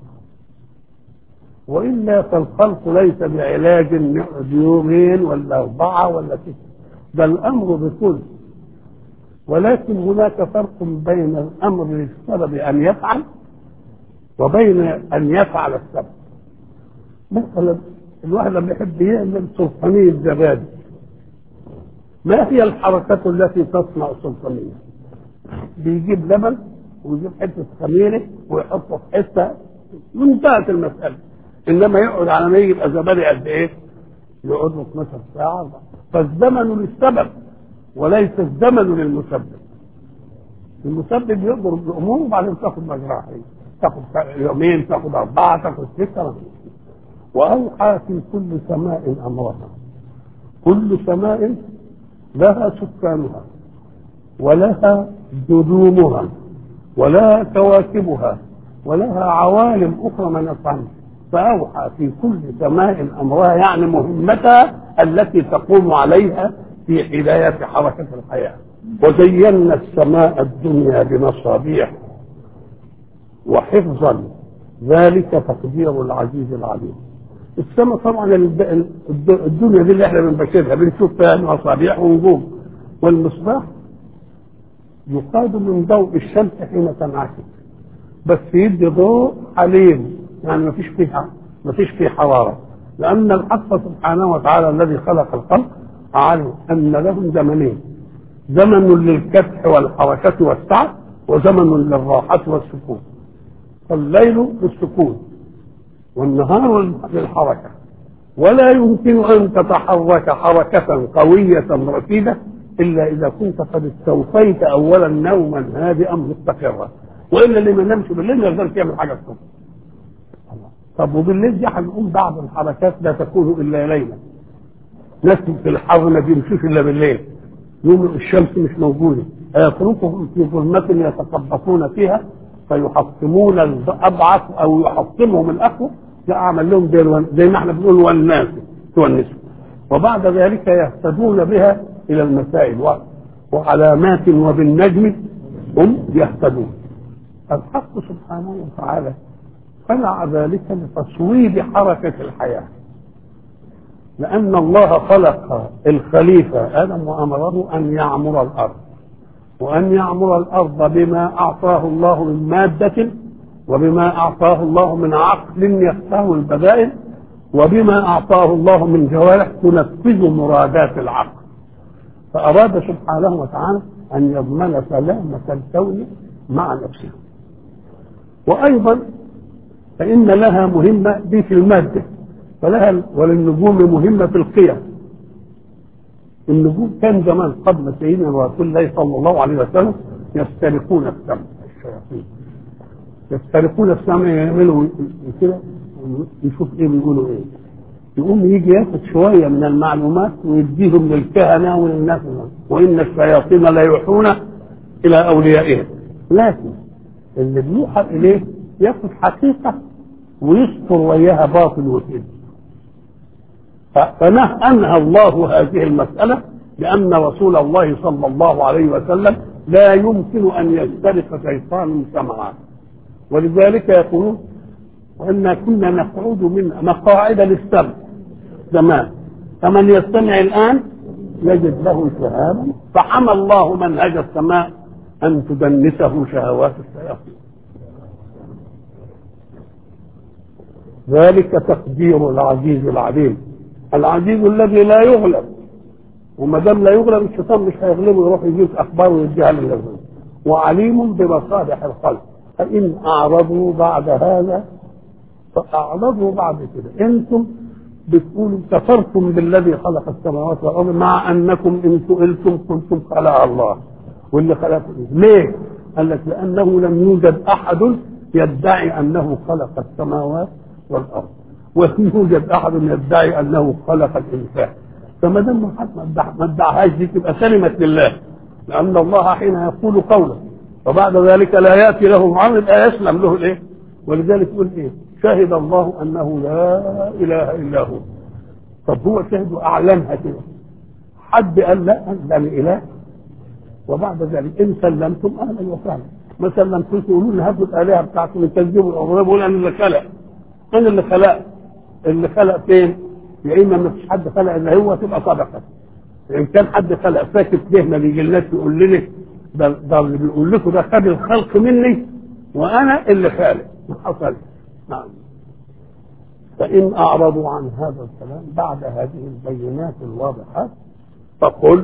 وإلا فالخلق ليس بعلاج نقعد يومين ولا أربعة ولا ستة بل الأمر بكل ولكن هناك فرق بين الأمر للسبب أن يفعل وبين أن يفعل السبب مثلا الواحد لما يحب يعمل سلطانية زبادي ما هي الحركة التي تصنع السلطانية؟ بيجيب لبن ويجيب حتة خميرة ويحطه في حتة وانتهت المسألة انما يقعد على ما يبقى زبادي قد ايه؟ يقعد له 12 ساعه فالزمن للسبب وليس الزمن للمسبب المسبب يضرب الامور وبعدين تاخد مجراها تاخد يومين تاخد اربعه تاخد سته واوحى في كل سماء امرها كل سماء لها سكانها ولها نجومها ولها كواكبها ولها عوالم اخرى من عنها فأوحى في كل سماء أمرها يعني مهمتها التي تقوم عليها في حداية حركة الحياة وزينا السماء الدنيا بمصابيح وحفظا ذلك تقدير العزيز العليم السماء طبعا الدنيا دي اللي احنا بنبشرها بنشوف فيها مصابيح ونجوم والمصباح يقاد من ضوء الشمس حين تنعكس بس يدي ضوء حليم يعني ما فيش فيها ما فيش فيه حرارة لأن الحق سبحانه وتعالى الذي خلق الخلق علم أن لهم زمنين زمن للكدح والحركة والسعة وزمن للراحة والسكون فالليل للسكون والنهار للحركة ولا يمكن أن تتحرك حركة قوية رشيدة إلا إذا كنت قد استوفيت أولا نوما هادئا مستقرا وإلا اللي ما نامش بالليل ما يقدرش يعمل حاجة الصبح طب وبالليل دي هنقوم بعض الحركات لا تكون الا ليلا ناس في الحر ما بيمشوش الا بالليل يوم الشمس مش موجوده يتركهم في ظلمة يتخبطون فيها فيحطمون الاضعف او يحطمهم الاقوى لا اعمل لهم زي, زي ما احنا بنقول والناس تونسوا وبعد ذلك يهتدون بها الى المسائل وعلامات وبالنجم هم يهتدون الحق سبحانه وتعالى صنع ذلك لتصويب حركة الحياة لأن الله خلق الخليفة آدم وأمره أن يعمر الأرض وأن يعمر الأرض بما أعطاه الله من مادة وبما أعطاه الله من عقل يفقه البدائل وبما أعطاه الله من جوارح تنفذ مرادات العقل فأراد سبحانه وتعالى أن يضمن سلامة الكون مع نفسه وأيضا فإن لها مهمة دي في المادة فلها وللنجوم مهمة في القيم النجوم كان زمان قبل سيدنا رسول الله صلى الله عليه وسلم يسترقون السمع الشياطين يسترقون السمع يعملوا كده يشوف ايه بيقولوا ايه يقوم يجي ياخد شويه من المعلومات ويديهم للكهنه وللناس وان الشياطين لا يوحون الى اوليائهم لكن اللي بيوحى اليه ياخد حقيقه ويستر وياها باطل وكذب فنهى الله هذه المسألة لأن رسول الله صلى الله عليه وسلم لا يمكن أن يسترق شيطان سمعا ولذلك يقولون وإنا كنا نقعد من مقاعد للسمع زمان فمن يستمع الآن يجد له شهابا فحمى الله منهج السماء أن تدنسه شهوات الشياطين ذلك تقدير العزيز العليم العزيز الذي لا يغلب وما دام لا يغلب الشيطان مش هيغلبه يروح يجيب اخبار ويديها للناس وعليم بمصالح الخلق فان اعرضوا بعد هذا فاعرضوا بعد كده انتم بتقولوا كفرتم بالذي خلق السماوات والارض مع انكم ان سئلتم قلتم خلق الله واللي خلقه ليه؟ قال لك لانه لم يوجد احد يدعي انه خلق السماوات والارض ولم يوجد احد يدعي انه خلق الانسان فما دام ما حد ما ادعاهاش دي تبقى سلمت لله لان الله حين يقول قولا وبعد ذلك لا ياتي له معامل يبقى يسلم له الايه ولذلك يقول ايه شهد الله انه لا اله الا هو طب هو شهد واعلنها كده حد قال لا ده اله وبعد ذلك ان سلمتم اهلا وسهلا ما سلمتوش يقولوا لنا هاتوا الالهه بتاعتكم يكذبوا الاغراب يقول انا اللي خلق انا اللي خلقت اللي خلق فين؟ يا اما ما فيش حد خلق الا هو تبقى صدقه ان كان حد خلق ساكت ليه ما بيجيلناش يقول لنا ده ده اللي بيقول لكم ده خد الخلق مني وانا اللي خالق ما حصل نعم فان اعرضوا عن هذا الكلام بعد هذه البينات الواضحات فقل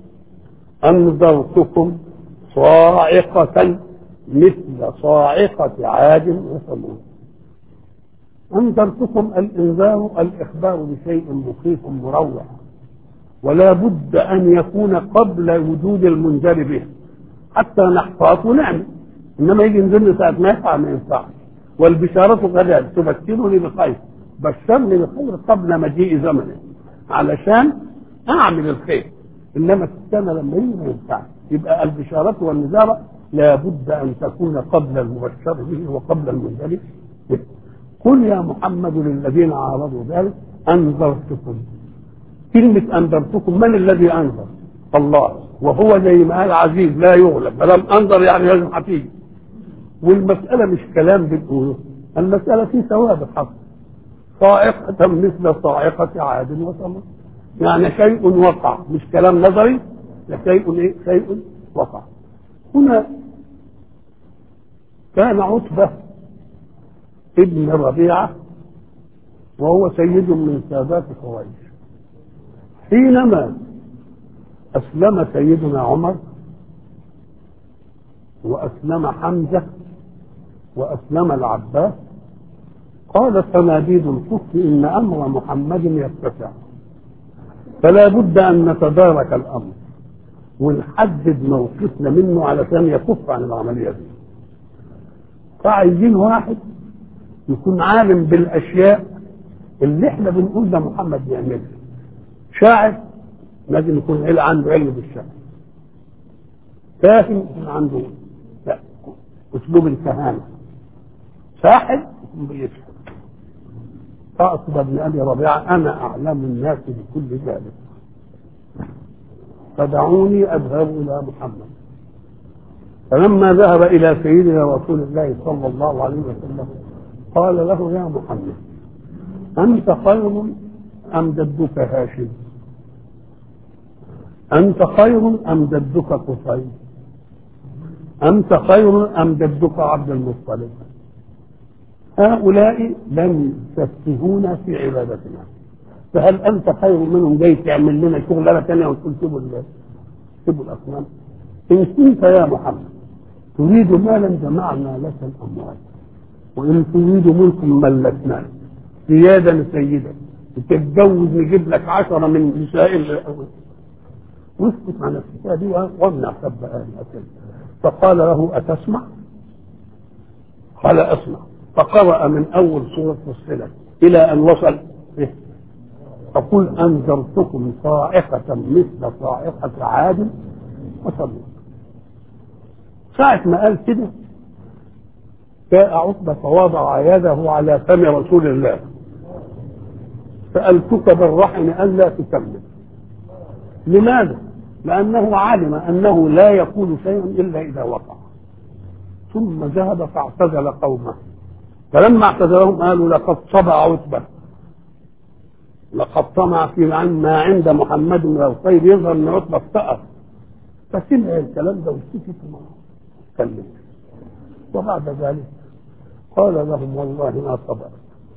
انذرتكم صاعقه مثل صاعقه عاد وثمود أنذرتكم الإنذار الإخبار بشيء مخيف مروع ولا بد أن يكون قبل وجود المنذر به حتى نحفظ ونعمل إنما يجي ينزل ساعة ما ينفع ما ينفعش والبشارة غدا تبشرني بخير بشرني بخير قبل مجيء زمنه علشان أعمل الخير إنما السنة لما يجي ما ينفعش يبقى البشارة والنذارة لا بد أن تكون قبل المبشر به وقبل المنذر به قل يا محمد للذين عارضوا ذلك انذرتكم كلمة انذرتكم من الذي انذر؟ الله وهو زي ما قال عزيز لا يغلب ما دام انذر يعني لازم هتيجي والمسألة مش كلام بنقوله المسألة في ثوابت حصل صاعقة مثل صاعقة عاد وثمود يعني شيء وقع مش كلام نظري ده شيء ايه؟ شيء وقع هنا كان عتبه ابن ربيعة وهو سيد من سادات قريش حينما أسلم سيدنا عمر وأسلم حمزة وأسلم العباس قال صناديد الكفر إن أمر محمد يتسع فلا بد أن نتدارك الأمر ونحدد موقفنا منه علشان يكف عن العملية دي فعايزين واحد يكون عالم بالاشياء اللي احنا بنقول ده محمد بيعملها شاعر لازم يكون عنده علم بالشعر فاهم يكون عنده لا اسلوب الكهانه ساحر يكون بيسحر فاصبح ابن ابي ربيعه انا اعلم الناس بكل ذلك فدعوني اذهب الى محمد فلما ذهب الى سيدنا رسول الله صلى الله عليه وسلم قال له يا محمد أنت خير أم جدك هاشم أنت خير أم جدك قصي أنت خير أم جدك عبد المطلب هؤلاء لم يسفهونا في عبادتنا فهل انت خير منهم جاي تعمل لنا شغلانه ثانيه وتقول سيبوا ال- سيبوا الاصنام ان كنت يا محمد تريد مالا جمعنا لك الاموال وان تريد ملكا ملكناك سيادا سيدا تتجوز نجيب لك عشرة من نساء الأول واسكت عن الحكايه دي وامنع سب اهل الأكل فقال له اتسمع؟ قال اسمع فقرأ من اول سورة فصلت الى ان وصل إيه؟ فقل انذرتكم صاعقة مثل صاعقة عاد وثمود ساعة ما قال كده جاء عقبة فوضع يده على فم رسول الله سألتك بالرحم ألا تكمل لماذا؟ لأنه علم أنه لا يقول شيئا إلا إذا وقع ثم ذهب فاعتزل قومه فلما اعتزلهم قالوا لقد صبع عتبة لقد طمع في ما عند محمد من الخير يظهر ان عتبة افتقر فسمع الكلام ده وسكت وما اتكلم وبعد ذلك قال لهم والله ما صبرت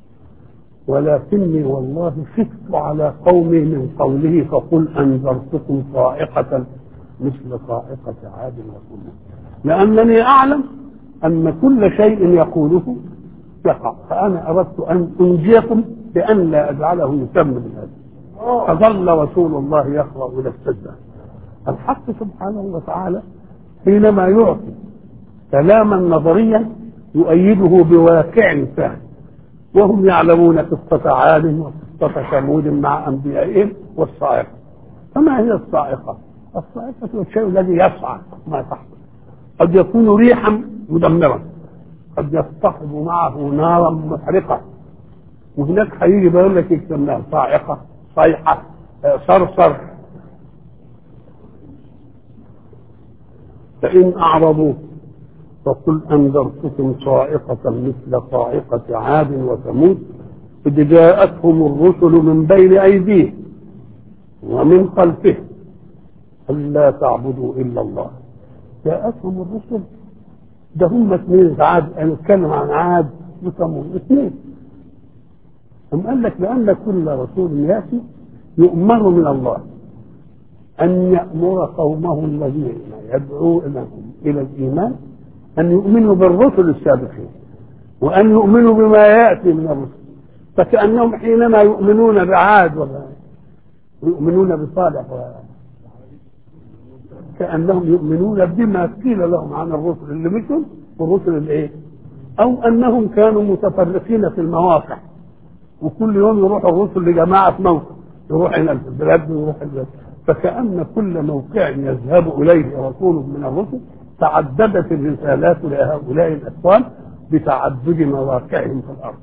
ولكني والله خفت على قومي من قوله فقل انذرتكم صاعقة مثل صاعقة عاد وثمود لأنني أعلم أن كل شيء يقوله يقع فأنا أردت أن أنجيكم بأن لا أجعله يكمل هذا فظل رسول الله يقرأ إلى السجدة الحق سبحانه وتعالى حينما يعطي كلاما نظريا يؤيده بواقع فهم وهم يعلمون قصة عاد وقصة ثمود مع أنبيائهم والصاعقة فما هي الصاعقة؟ الصاعقة هو الشيء الذي يصعق ما تحت قد يكون ريحا مدمرا قد يصطحب معه نارا محرقة وهناك هيجي بيقول لك يكتب صاعقة صيحة آه، صرصر فإن أعرضوا فقل أنذرتكم صاعقة مثل صاعقة عاد وثمود إذ جاءتهم الرسل من بين أيديهم ومن خلفهم ألا تعبدوا إلا الله جاءتهم الرسل ده هم اثنين عاد أنا أتكلم عن عاد وثمود اثنين أم قال لك لأن كل رسول يأتي يؤمر من الله أن يأمر قومه الذين يدعونهم إلى الإيمان أن يؤمنوا بالرسل السابقين وأن يؤمنوا بما يأتي من الرسل فكأنهم حينما يؤمنون بعاد ولا يؤمنون بصالح و... كأنهم يؤمنون بما قيل لهم عن الرسل اللي مشوا والرسل الايه؟ أو أنهم كانوا متفرقين في المواقع وكل يوم يروح الرسل لجماعة موقع يروح هنا في البلاد ويروح البلاد فكأن كل موقع يذهب إليه رسول من الرسل تعددت الرسالات لهؤلاء الأقوام بتعدد مواقعهم في الأرض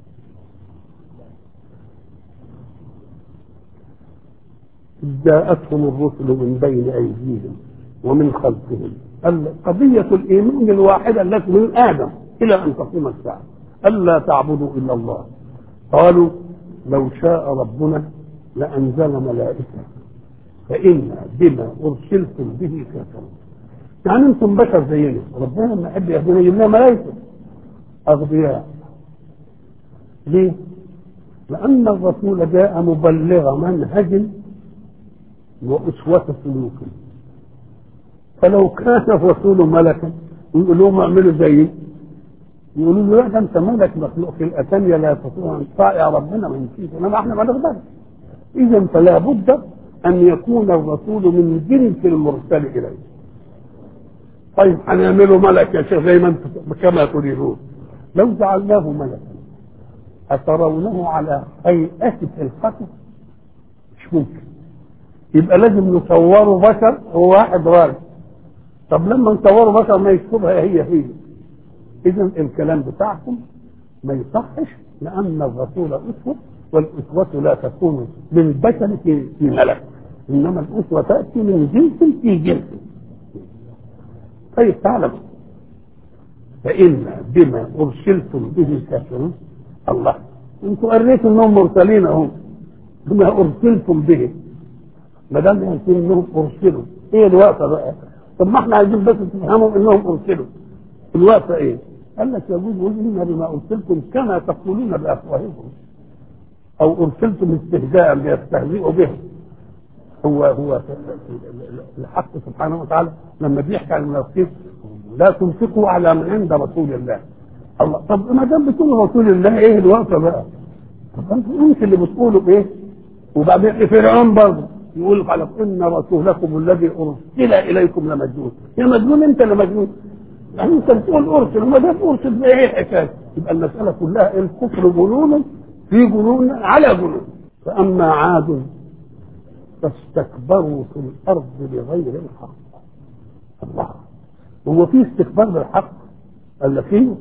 جاءتهم الرسل من بين أيديهم ومن خلفهم قضية الإيمان الواحدة التي من آدم إلى أن تقوم الساعة ألا تعبدوا إلا الله قالوا لو شاء ربنا لأنزل ملائكة فإنا بما أرسلتم به كافرون يعني أنتم بشر زينا ربنا لما يحب يهدينا يجيب لنا ملائكة أغبياء ليه؟ لأن الرسول جاء مبلغ منهج وأسوة سلوك فلو كان الرسول ملكا يقول لهم اعملوا زيي يقولوا له لا ده انت ملك مخلوق في الاتانية لا تستطيع ان تطاع ربنا ما يمشيش انما احنا ما نقدرش اذا فلا بد ان يكون الرسول من جنس المرسل اليه طيب هنعمله ملك يا شيخ زي ما انتم كما تريدون لو جعلناه ملكا أترونه على هيئة الخطر مش ممكن يبقى لازم نصوره بشر هو واحد راجل طب لما نصوره بشر ما يشوفها هي هي اذا الكلام بتاعكم ما يصحش لان الرسول اسوه والاسوه لا تكون من بشر في في ملك انما الاسوه تاتي من جنس في جنس طيب تعلم فإنا بما أرسلتم به كافرون الله انتم قريتوا انهم مرسلين اهم بما أرسلتم به ما دام يقول انهم ارسلوا ايه الوقفه بقى؟ طب ما احنا عايزين بس تفهموا انهم ارسلوا الوقفه ايه؟ قال لك يجوز وزن بما ارسلتم كما تقولون بافواهكم او ارسلتم استهزاء ليستهزئوا به هو هو الحق سبحانه وتعالى لما بيحكي عن المنافقين لا تنفقوا على من عند رسول الله الله طب ما دام بتقولوا رسول الله ايه الوقفه بقى؟ طب انتوا انت اللي بتقولوا بايه؟ وبعدين فرعون برضه يقول على ان رسولكم الذي ارسل اليكم لمجنون يا مجنون انت اللي مجنون يعني انت بتقول ارسل وما دام ارسل بايه ايه الحكايه؟ يبقى المساله كلها الكفر جنون في جنون على جنون فاما عاد فاستكبروا في الارض بغير الحق الله هو في استكبار بالحق قال لك ايه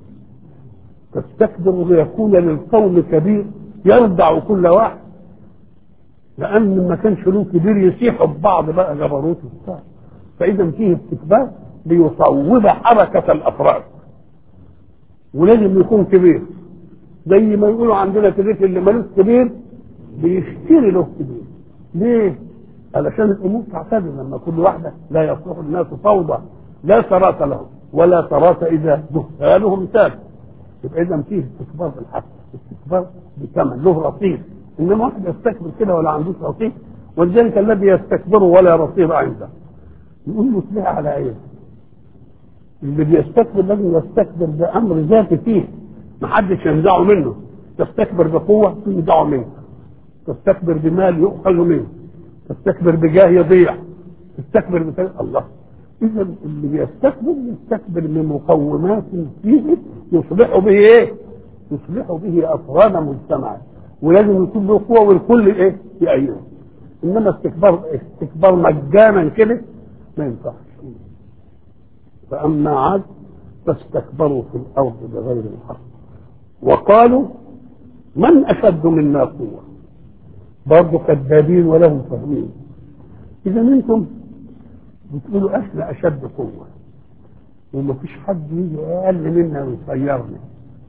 تستكبر ليكون للقوم كبير يردع كل واحد لان ما كانش له كبير يسيحوا ببعض بقى جبروت وبتاع فاذا فيه استكبار ليصوب حركه الافراد ولازم يكون كبير زي ما يقولوا عندنا كبير اللي ملوش كبير بيشتري له كبير ليه؟ علشان الامور تعتدل لما كل واحده لا يصلح الناس فوضى لا ثراة لهم ولا ثراة اذا جهالهم تاب يبقى اذا فيه استكبار بالحق استكبار بثمن له رصيد انما واحد يستكبر كده ولا عندوش رصيد ولذلك الذي يستكبر ولا رصيد عنده يقول له تلاقي على ايه؟ اللي بيستكبر لازم يستكبر بامر ذاتي فيه محدش ينزعه منه تستكبر بقوه تنزعه منه تستكبر بمال يؤخذ منه تستكبر بجاه يضيع تستكبر بتل... الله اذا اللي بيستكبر يستكبر بمقومات فيه يصلح به ايه؟ يصلح به افراد مجتمع ولازم يكون له قوه والكل ايه؟ يأيده انما استكبار استكبار مجانا كده ما ينفعش فاما عاد فاستكبروا في الارض بغير الحق وقالوا من اشد منا قوه برضه كذابين ولهم فاهمين اذا انتم بتقولوا احنا اشد قوه وما فيش حد يجي اقل منا ويصيرنا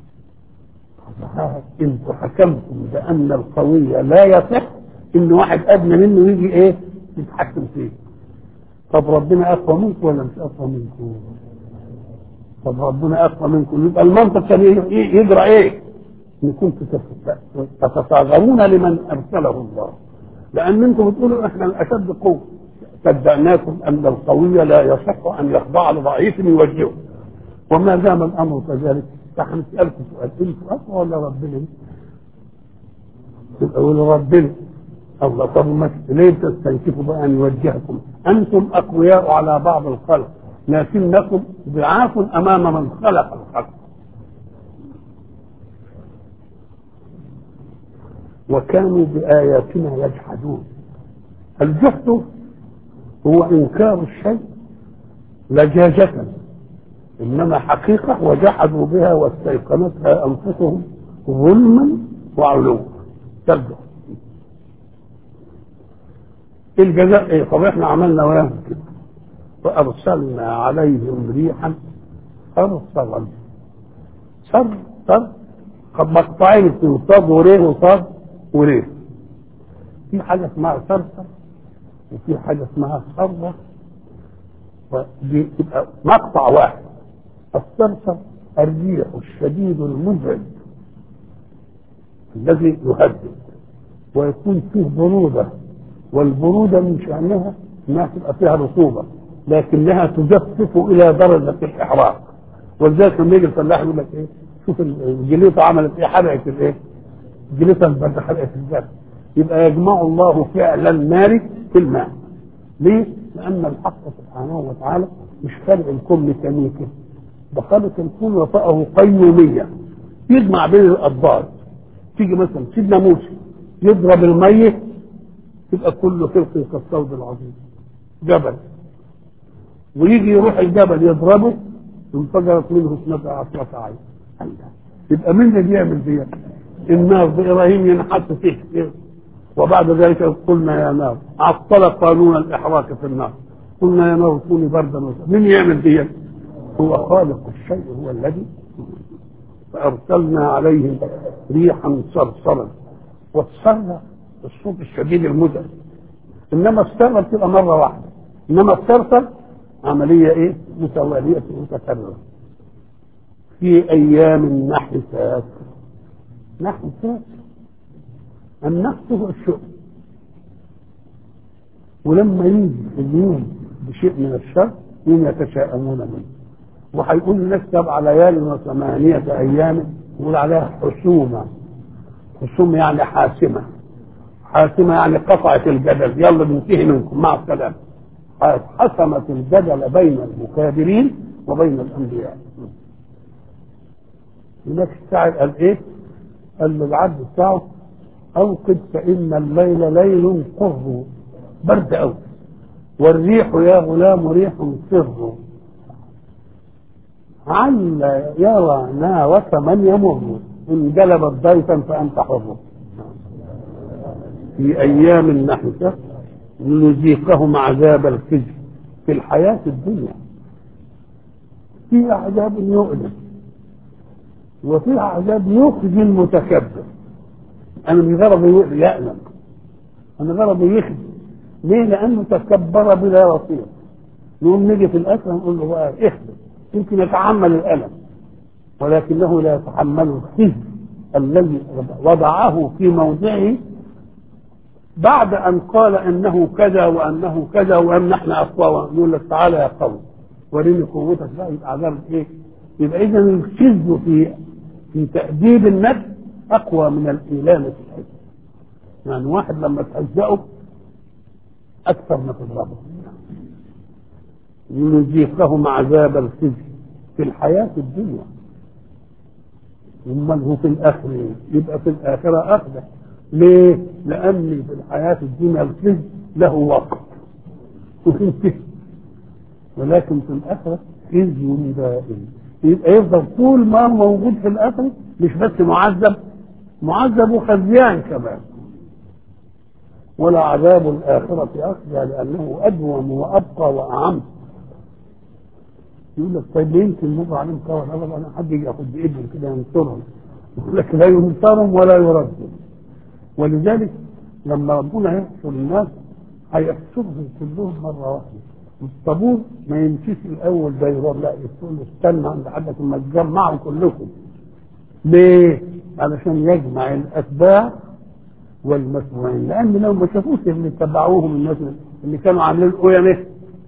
انتوا حكمتم بان القوي لا يصح ان واحد ادنى منه يجي ايه يتحكم فيه طب ربنا اقوى منكم ولا مش اقوى منكم طب ربنا اقوى منكم يبقى المنطق كان يجرى ايه ان كنتم تتصاغرون لمن ارسله الله لان انتم بتقولوا احنا الاشد قوه صدقناكم ان القوي لا يصح ان يخضع لضعيف يوجهه وما دام الامر كذلك فهنسالكم سؤال انتم اقوى ولا ربنا؟ تبقى قولوا ربنا الله طب ما ليه تستنكفوا بقى ان يوجهكم؟ انتم اقوياء على بعض الخلق لكنكم ضعاف امام من خلق الخلق وكانوا بآياتنا يجحدون الجحد هو إنكار الشيء لجاجة إنما حقيقة وجحدوا بها واستيقنتها أنفسهم ظلما وعلوا ترجع الجزاء ايه طب احنا عملنا وياهم كده فارسلنا عليهم ريحا صرصرا صر صر قد مقطعين اثنين صاد وريه وصاد وليه في حاجة اسمها صرصر وفي حاجة اسمها صرة ودي تبقى مقطع واحد الصرصر الريح الشديد المزعج الذي يهدد ويكون فيه برودة والبرودة من شأنها انها تبقى فيها رطوبة لكنها تجفف إلى درجة الإحراق ولذلك لما يجي الفلاح يقول لك إيه شوف الجليطة عملت إيه حرقت الإيه الجليطة البرد حرقت الجبل يبقى يجمع الله فعلا النار في الماء ليه؟ لأن الحق سبحانه وتعالى مش خالق الكون ميكانيكي ده خالق الكون وفقه قيومية يجمع بين الأضداد تيجي مثلا سيدنا موسى يضرب المية يبقى كله فرق كالصوت العظيم جبل ويجي يروح الجبل يضربه انفجرت منه اثنتا عشرة عين يبقى مين اللي بيعمل دي؟ النار بإبراهيم ينحت فيه وبعد ذلك قلنا يا نار عطل قانون الإحراق في النار قلنا يا نار كوني بردا مين يعمل دي؟ هو خالق الشيء هو الذي فأرسلنا عليهم ريحا صرصرا والصرة الصوت الشديد المزعج انما الصرة بتبقى مرة واحدة انما الصرصر عملية ايه؟ متوالية متكررة في أيام نحسات نحسات النحس هو الشؤم ولما يجي اليوم بشيء من الشر هم يتشاءمون منه وهيقول الناس سبع ليال وثمانية أيام يقول عليها حسومة حسومة يعني حاسمة حاسمة يعني قطعت الجدل يلا ننتهي منكم مع السلامة حسمت الجدل بين المكابرين وبين الأنبياء هناك الشاعر قال إيه؟ قال للعبد بتاعه أوقد فإن الليل ليل قر برد أوي والريح يا غلام ريح سر عل يرى نارك من يمر إن جلبت ضيفا فأنت حر في أيام نحسة نذيقهم عذاب الخزي في الحياة الدنيا في عذاب يؤلم وفي عذاب يخزي المتكبر أنا من غرض يألم أنا غرض يخزي ليه؟ لأنه تكبر بلا وصية نقوم نيجي في الأسر نقول له بقى اخبر يمكن يتحمل الألم ولكنه لا يتحمل الخزي الذي وضعه في موضعه بعد أن قال إنه كذا وأنه كذا وأن نحن أقوى نقول لك تعالى يا قوم وريني قوتك بقى يبقى عذاب إيه؟ يبقى إذا الخزي في في تأديب النفس أقوى من الإيلام في الحزب يعني واحد لما تهزأه أكثر ما تضربه يذيقهم عذاب الخزي في الحياة الدنيا أمال هو في الآخرة يبقى في الآخرة أخذ ليه؟ لأن في الحياة الدنيا الخزي له وقت وفي ولكن في الآخرة خزي دائم يبقى يفضل طول ما هو موجود في الآخرة مش بس معذب معذب وخزيان كمان ولا عذاب الآخرة أخزى لأنه أدوم وأبقى وأعم يقول لك طيب يمكن مرة عليهم كون أبدا أنا حد يجي ياخد بإيدهم كده ينصرهم يقول لك لا ينصرهم ولا يردهم ولذلك لما ربنا يحشر الناس هيحشرهم كلهم مرة واحدة الطابور ما يمشيش الأول زي يروح لا يقول له استنى عند حدك ما تجمعوا كلكم ليه؟ علشان يجمع الأتباع والمسموعين لان لو ما شافوش اللي اتبعوهم الناس اللي كانوا عاملين قيمه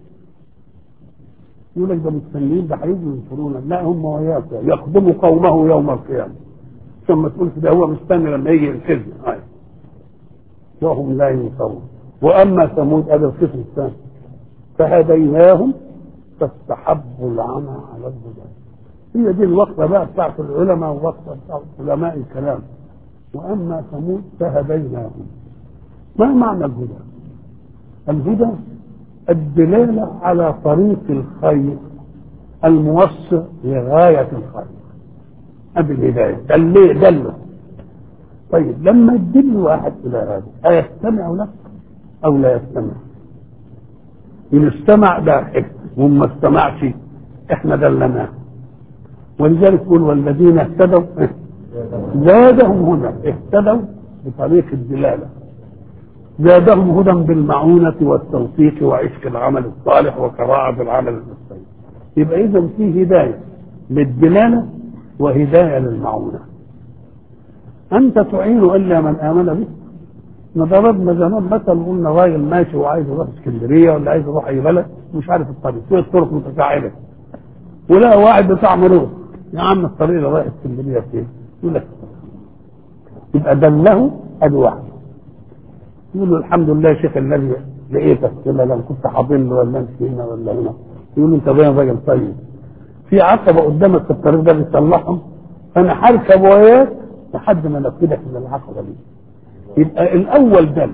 يقول لك ده مستنيين ده هيجوا ينصرونا لا هم وياك يخدموا قومه يوم القيامه ثم تقول ده هو مستني لما يجي الكذب وهم لا ينصرون واما ثمود هذا القسم الثاني فهديناهم فاستحبوا العمى على الهدى هي دي الوقفه بقى بتاعت العلماء ووقفه بتاعت علماء الكلام واما ثمود فهديناهم ما معنى الهدى الهدى الدلاله على طريق الخير الموصل لغايه الخير ادي الهدايه دل دله طيب لما تدل واحد الى هذا ايستمع لك او لا يستمع ان استمع ده حكم وما ما استمعش احنا دلناه ولذلك يقول والذين اهتدوا زادهم هدى اهتدوا بطريق الدلاله زادهم هدى بالمعونة والتوفيق وعشق العمل الصالح وكراعة العمل المستقيم يبقى إذا في هداية للدلالة وهداية للمعونة أنت تعين إلا من آمن بك ضربنا زمان مثلا قلنا راجل ماشي وعايز يروح اسكندرية ولا عايز يروح أي بلد مش عارف الطريق في الطرق متفاعلة ولا واحد بتاع مرور يا عم الطريق اللي رايح اسكندرية فين؟ يقول لك يبقى دله ادي واحد يقول له الحمد لله يا شيخ الذي لقيتك كده لو كنت حاضن ولا امشي هنا ولا هنا يقول له انت باين راجل طيب في عقبه قدامك في الطريق ده بتصلحهم فانا هركب وياك لحد ما انفذك من العقبه دي يبقى الاول دل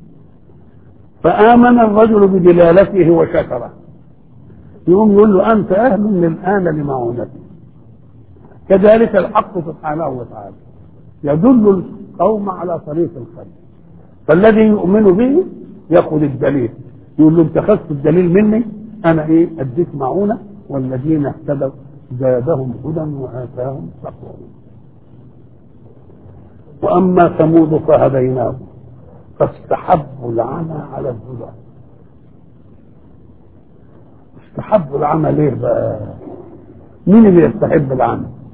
فامن الرجل بدلالته وشكره يقوم يقول له انت اهل من الان لمعونتي كذلك الحق سبحانه وتعالى يدل القوم على طريق الخير فالذي يؤمن به ياخذ الدليل يقول له انت خدت الدليل مني انا ايه اديك معونه والذين اهتدوا زادهم هدى واتاهم تقواهم واما ثمود فهديناهم فاستحبوا العمى على الهدى استحبوا العمى ليه بقى مين اللي يستحب العمى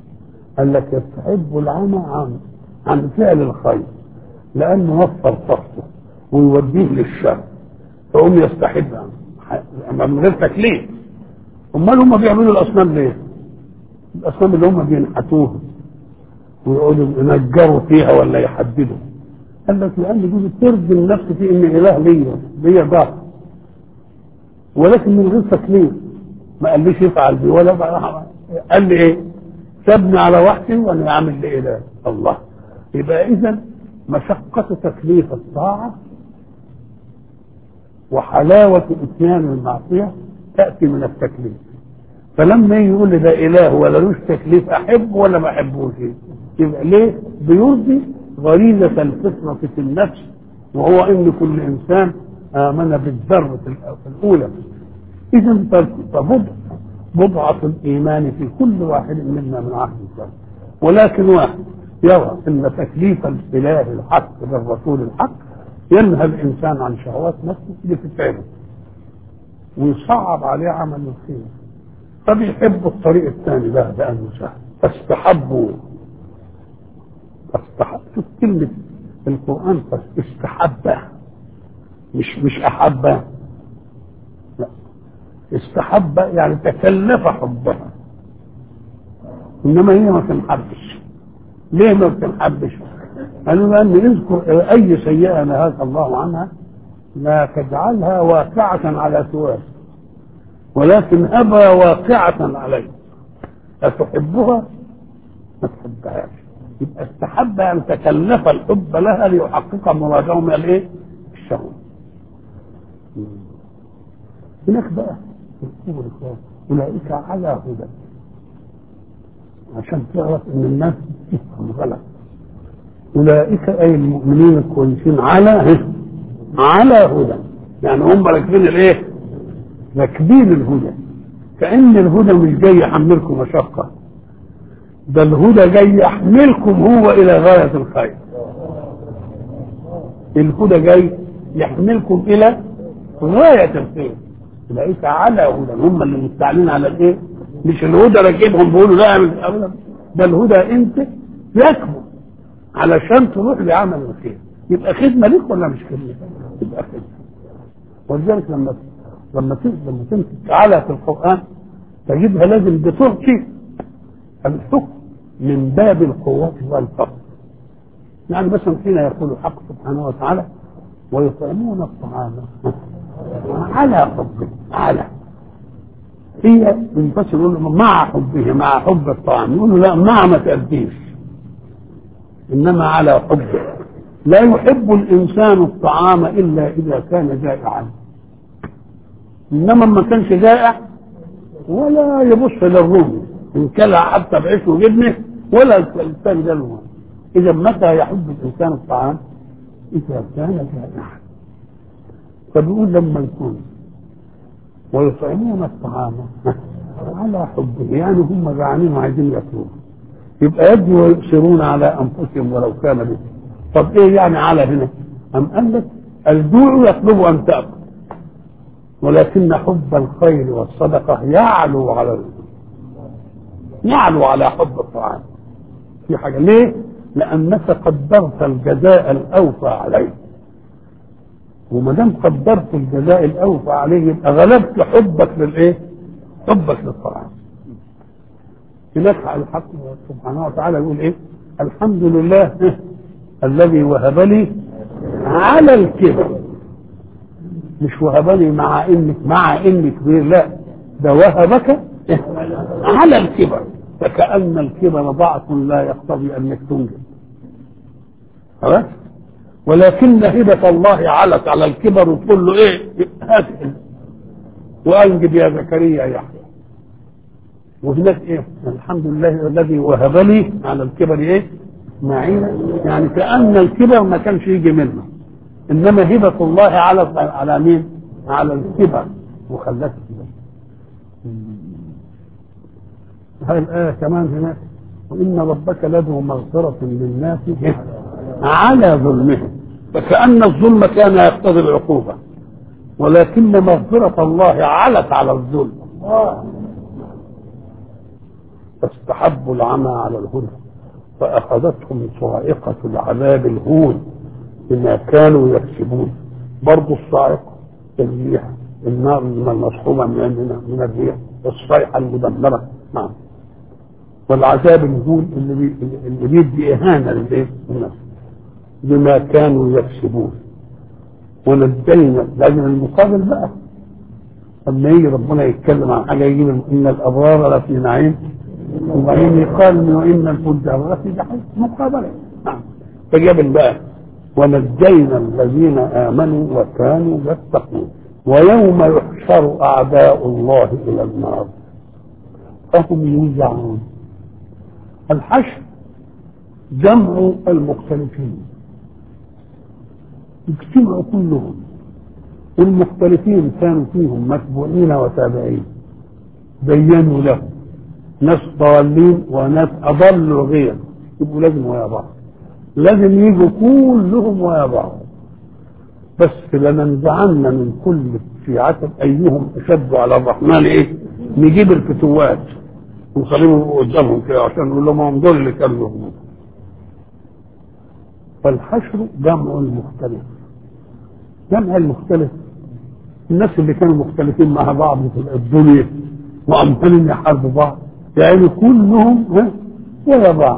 قال لك يستحب العمى عن عن فعل الخير لانه وفر طاقته ويوديه للشر فهم يستحب اما من غير تكليف امال هم بيعملوا الاصنام ليه؟ الاصنام اللي هم بينحتوها ويقعدوا ينجروا فيها ولا يحددوا قال لك لان دي بترضي النفس في ان اله ليا ليا ضعف ولكن من غير تكليف ما قاليش افعل بي ولا بقى قال لي ايه؟ سابني على وحدي وانا اعمل لي اله الله يبقى اذا مشقة تكليف الطاعة وحلاوة اتيان المعصية تأتي من التكليف فلما يجي يقول لي ده اله ولا لوش تكليف احبه ولا ما احبوش يبقى ليه؟ بيرضي غريزة الفطرة في النفس وهو ان كل انسان امن بالذرة الاولى اذا فبضع بضعة الايمان في كل واحد منا من عهد الله ولكن واحد يرى ان تكليف الاله الحق بالرسول الحق ينهى الانسان عن شهوات نفسه لتتعبه ويصعب عليه عمل الخير فبيحبوا الطريق الثاني ده بأنه سهل فاستحبوا فاستحب شوف كلمة القرآن استحب مش مش أحب لا استحب يعني تكلف حبها إنما هي ما تنحبش ليه ما بتنحبش؟ قالوا لأن اذكر أي سيئة نهاك الله عنها لا تجعلها واقعة على سواك ولكن أبى واقعة عليه أتحبها؟ ما تحبهاش يبقى استحب أن تكلف الحب لها ليحقق مراده من الإيه؟ الشهوة هناك بقى أولئك على هدى عشان تعرف ان الناس تفهم غلط اولئك اي المؤمنين الكويسين على على هدى يعني هم راكبين الايه؟ راكبين الهدى كان الهدى مش جاي يحملكم مشقه ده الهدى جاي يحملكم هو الى غايه الخير الهدى جاي يحملكم الى غايه الخير اولئك على هدى هم اللي مستعلين على الايه؟ مش الهدى راكبهم بيقولوا لا ابدا ده الهدى انت راكبه علشان تروح لعمل الخير يبقى خدمه ليك ولا مش خدمه؟ يبقى خدمه ولذلك لما لما لما تمسك على في القران تجدها لازم بتعطي الحكم من باب القوة والفضل يعني مثلا حين يقول الحق سبحانه وتعالى ويطعمون الطعام على حبه على هي بس يقول مع حبه مع حب الطعام يقول له لا مع ما تأديش إنما على حبه لا يحب الإنسان الطعام إلا إذا كان جائعا إنما ما كانش جائع ولا يبص للرومي إن كلها حتى بعيش وجبنه ولا الإنسان ده له إذا متى يحب الإنسان الطعام إذا كان جائعا فبيقول لما يكون ويطعمون الطعام على حبه يعني هم جعانين وعايزين ياكلوه يبقى يبدو ويؤثرون على انفسهم ولو كان بهم طب ايه يعني على هنا؟ ام قال لك الجوع يطلب ان تاكل ولكن حب الخير والصدقه يعلو على يعلو على حب الطعام في حاجه ليه؟ لانك قدرت الجزاء الاوفى عليه وما دام قدرت الجزاء الاوفى عليه يبقى غلبت حبك للايه؟ حبك للطعام. هناك على الحق سبحانه وتعالى يقول ايه؟ الحمد لله الذي وهب لي على الكبر مش وهبني مع انك مع اني كبير لا ده وهبك على الكبر فكأن الكبر ضعف لا يقتضي انك تنجب خلاص ولكن هبة الله علت على الكبر وتقول له ايه هات وانجب يا زكريا يحيى وهناك ايه الحمد لله الذي وهب لي على الكبر ايه اسماعيل يعني كأن الكبر ما كانش يجي منه انما هبة الله على على مين على الكبر وخلته كده هاي الآية كمان هناك وإن ربك لذو مغفرة للناس على ظلمهم فكأن الظلم كان يقتضي العقوبة ولكن مغفرة الله علت على الظلم فاستحبوا العمى على الهدى فأخذتهم صاعقة العذاب الهون بما كانوا يكسبون برضه الصاعقة الريح النار المصحوبة من من الريح الصيحة المدمرة نعم والعذاب الهون اللي بي اللي بيدي إهانة للإيه؟ للناس بما كانوا يكسبون ونجينا لأن المقابل بقى لما يجي ربنا يتكلم عن حاجة يجيب إن الأبرار لفي نعيم وبعدين يقال وإن الفجار لفي جحيم مقابلة نعم فجاب بقى ونجينا الذين آمنوا وكانوا يتقون ويوم يحشر أعداء الله إلى النار فهم يوزعون الحشر جمع المختلفين اجتمعوا كلهم والمختلفين كانوا فيهم متبوعين وتابعين بينوا لهم ناس ضالين وناس اضلوا غير يبقوا لازم ويا بعض لازم يجوا كلهم ويا بعض بس لننزعن من كل شيعة ايهم اشد على الرحمن ايه نجيب الفتوات ونخليهم قدامهم كده عشان نقول لهم هم دول اللي كانوا يهمون فالحشر جمع المختلف جمع المختلف الناس اللي كانوا مختلفين مع بعض في الدنيا وعمالين يحاربوا بعض يعني كلهم ها ولا بعض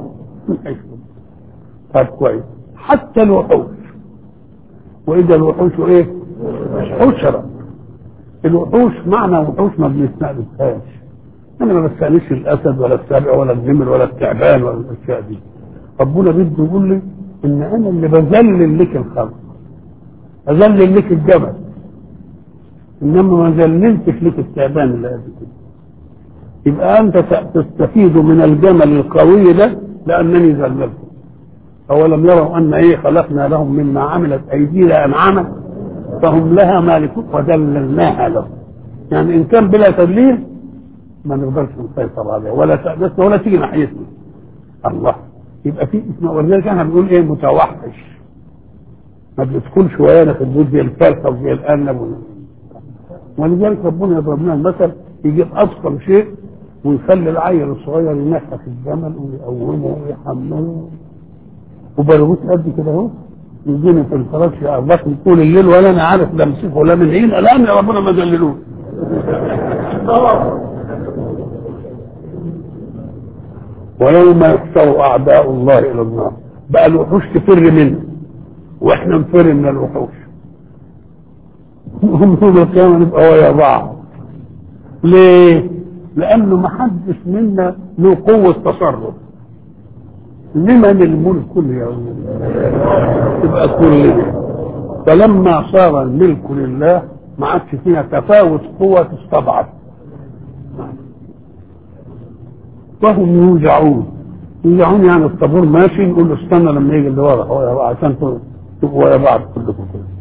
طيب كويس حتى الوحوش واذا الوحوش ايه حشرت الوحوش معنى وحوش ما بنستأنسهاش انا ما بستأنسش الاسد ولا السبع ولا النمر ولا التعبان ولا الاشياء دي ربنا بده يقول لي ان انا اللي بذلل لك الخلق اذلل لك الجبل انما ما ذللتش لك التعبان اللي قد كده يبقى انت تستفيد من الجمل القوي ده لانني ذللته اولم يروا ان ايه خلقنا لهم مما عملت ايدينا انعاما فهم لها مالكون وذللناها لهم يعني ان كان بلا تدليل ما نقدرش نسيطر عليه ولا تأدس ولا تيجي ناحيتنا الله يبقى في اسمه ولذلك احنا بنقول ايه متوحش ما بيدخلش ويانا في البيوت زي الفرخه وزي الارنب ولذلك ربنا يضرب لنا المثل يجيب اضخم شيء ويخلي العيل الصغير ينحى في الجمل ويقومه ويحمله وبرغوث قد كده اهو يجيني في الفراش يا بطني طول الليل ولا انا عارف لا امسكه ولا من عين الان يا ربنا ما ذللوه ويوم يحشر اعداء الله الى النار بقى الوحوش تفر منه واحنا نفر من الوحوش هم يوم القيامه نبقى ويا بعض ليه؟ لانه ما حدش منا له قوه تصرف لمن الملك اليوم تبقى كلنا فلما صار الملك لله ما عادش فيها تفاوت قوة تستضعف فهم يوجعون يوجعون يعني الطابور ماشي نقول له استنى لما يجي اللي ورا عشان تبقوا ورا بعض كلكم